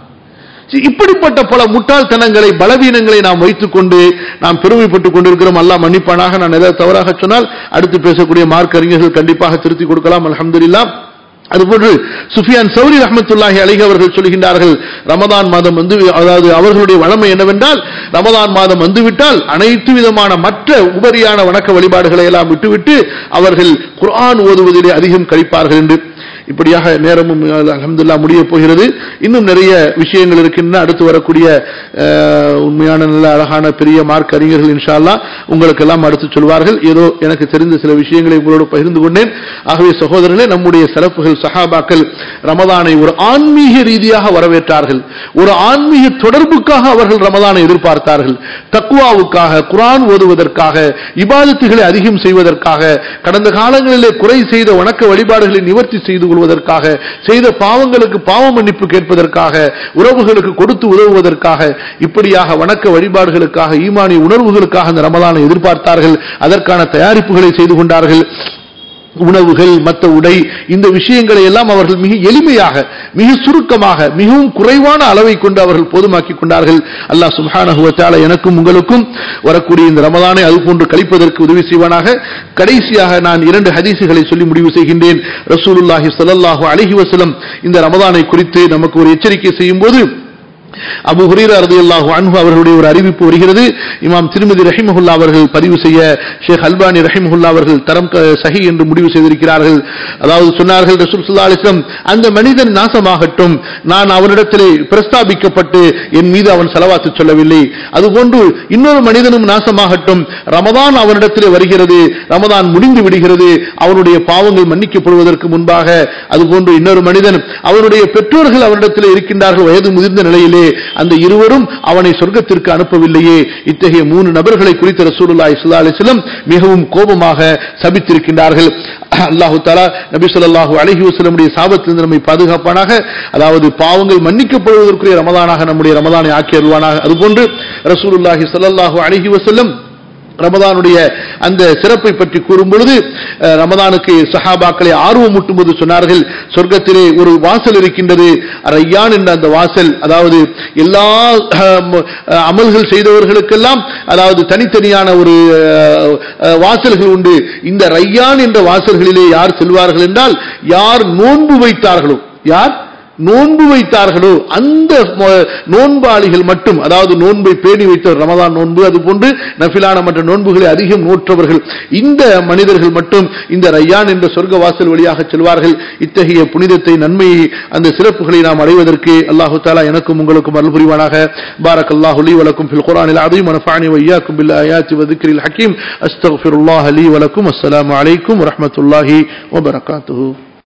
Speaker 1: சரி, இப்படிப்பட்ட பல முட்டாள்தனங்களை பலவீனங்களை நாம் வைத்துக்கொண்டு நாம் பெருமைப்பட்டுக் கொண்டிருக்கிறோம் அல்லாஹ் மன்னிப்பானாக நான் ஏதாவது தவறாக சொன்னால் அடுத்து பேசக்கூடிய மார்க் அறிஞர்கள் கண்டிப்பாக திருத்திக் கொடுக்கலாம் அல்ஹம்துலில்லாஹ் அதுபோன்று சுஃபியான் சௌரி ரஹ்மத்துல்லாஹி அலைஹி அவர்கள் சொல்கின்றார்கள் ரமதான் மாதம் வந்து அதாவது அவர்களுடைய வளமை என்னவென்றால் ரமதான் மாதம் வந்துவிட்டால் அனைத்து விதமான மற்ற உபரியான வணக்க வழிபாடுகளை எல்லாம் விட்டுவிட்டு அவர்கள் குர்ஆன் ஓதுவதிலே அதிகம் கழிப்பார்கள் என்று இப்படியாக நேரமும் அல்ஹம்துலில்லாஹ் முடிய போகிறது இன்னும் நிறைய விஷயங்கள் இருக்கின்றன அடுத்து வரக்கூடிய அஹ், உண்மையான நல்ல அழகான பெரிய மார்க் அறிஞர்கள் இன்ஷா அல்லாஹ் உங்களுக்கெல்லாம் அடுத்து சொல்வார்கள் ஏதோ எனக்கு தெரிந்த சில விஷயங்களை உங்களோடு பகிர்ந்து கொண்டேன் ஆகவே சகோதரர்களே நம்முடைய சிறப்புகள் சஹாபாக்கள் ரமதானை ஒரு ஆன்மீக ரீதியாக வரவேற்றார்கள் ஒரு ஆன்மீக தொடர்புக்காக அவர்கள் ரமதானை எதிர்பார்த்தார்கள் தக்குவாவுக்காக குர்ஆன் ஓதுவதற்காக இபாதத்துகளை அதிகம் செய்வதற்காக கடந்த காலங்களிலே குறை செய்த வணக்க வழிபாடுகளை நிவர்த்தி செய்து கொள்வதற்காக செய்த பாவங்களுக்கு பாவ மன்னிப்பு கேட்பதற்காக உறவுகளுக்கு கொடுத்து உதவுவதற்காக இப்படியாக வணக்க வழிபாடுகளுக்காக ஈமானிய உணர்வுகளுக்காக அந்த ரமலானை எதிர்பார்த்தார்கள் அதற்கான தயாரிப்புகளை செய்து கொண்டார்கள் உணவுகள் மற்ற உடை இந்த விஷயங்களை எல்லாம் அவர்கள் மிக எளிமையாக மிக சுருக்கமாக மிகவும் குறைவான அளவை கொண்டு அவர்கள் போதுமாக்கி கொண்டார்கள் அல்லாஹ் சுப்ஹானஹு வ தஆலா எனக்கும் உங்களுக்கும் வரக்கூடிய இந்த ரமலானை அதுபோன்று கழிப்பதற்கு உதவி செய்வானாக கடைசியாக நான் இரண்டு ஹதீசுகளை சொல்லி முடிவு செய்கின்றேன் ரசூலுல்லாஹி ஸல்லல்லாஹு அலைஹி வஸல்லம் இந்த ரமலானை குறித்து நமக்கு ஒரு எச்சரிக்கை செய்யும் போது அபு ஹுரீரா ரலியல்லாஹு அன்ஹு அவர்களுடைய ஒரு அறிவிப்பு வருகிறது இமாம் திருமதி ரஹிமஹுல்லா அவர்கள் பதிவு செய்ய ஷேக் அல்பானி ரஹிமஹுல்லா அவர்கள் தரம் க- சஹி என்று முடிவு செய்திருக்கிறார்கள் அதாவது சொன்னார்கள் ரசூல் ஸல்லல்லாஹு அலைஹி வஸல்லம் அந்த மனிதன் நாசமாகட்டும் நான் அவனிடத்திலே பிரஸ்தாபிக்கப்பட்டு என் மீது அவன் செலவாத்து சொல்லவில்லை அதுபோன்று இன்னொரு மனிதனும் நாசமாகட்டும் ரமதான் அவனிடத்திலே வருகிறது ரமதான் முடிந்து விடுகிறது அவனுடைய பாவங்கள் மன்னிக்கப்படுவதற்கு முன்பாக அதுபோன்று இன்னொரு மனிதன் அவனுடைய பெற்றோர்கள் அவனிடத்திலே இருக்கின்றார்கள் வயது முதிர்ந்த நிலையிலே அந்த இருவரும் அவனை சொர்க்கத்திற்கு அனுப்பவில்லையே இத்தகைய மூணு நபர்களை குறித்த ரசூலுல்லாஹி ஸல்லல்லாஹு அலைஹி வஸல்லம் மிகவும் கோபமாக சபித்திருக்கின்றார்கள் அல்லாஹு தாலா நபி ஸல்லல்லாஹு அலைஹி வஸல்லமுடைய சாபத்திலிருந்து நம்மை பாதுகாப்பானாக அதாவது பாவங்கள் மன்னிக்கப்படுவதற்குரிய ரமதானாக நம்முடைய ரமதானை ஆக்கி அருள்வானாக அதுபோன்று ரசூலுல்லாஹி ஸல்லல்லாஹு அலைஹி வஸல்லம் ரமதானுடைய அந்த சிறப்பை பற்றி கூறும் பொழுது அஹ், ரமதானுக்கு சஹாபாக்களை ஆர்வமூட்டும் போது சொன்னார்கள் சொர்க்கத்திலே ஒரு வாசல் இருக்கின்றது ரையான் என்ற அந்த வாசல் அதாவது எல்லா அஹ், ம- அஹ், அமல்கள் செய்தவர்களுக்கெல்லாம் அதாவது தனித்தனியான ஒரு அஹ், அஹ், வாசல்கள் உண்டு இந்த ரையான் என்ற வாசல்களிலே யார் செல்வார்கள் என்றால் யார் நோன்பு வைத்தார்களோ யார் நோன்பு வைத்தார்களோ அந்த ம- நோன்பாளிகள் மட்டும் அதாவது நோன்பை பேணி வைத்த ரமதான் நோன்பு அதுபோன்று நஃபிலான மற்ற நோன்புகளை அதிகம் நோற்றவர்கள் இந்த மனிதர்கள் மட்டும் இந்த ரையான் என்ற சொர்க்க வாசல் வழியாக செல்வார்கள் இத்தகைய புனிதத்தை நன்மையை அந்த சிறப்புகளை நாம் அடைவதற்கு அல்லாஹு தாலா எனக்கும் உங்களுக்கும் அருள் புரிவானாக பாரக் அல்லாஹு லீ வலக்கும் ஃபில் குர்ஆனில் அதீம் ونفعني وإياكم بالآيات وذكر الحكيم أستغفر الله لي ولكم السلام عليكم ورحمة الله وبركاته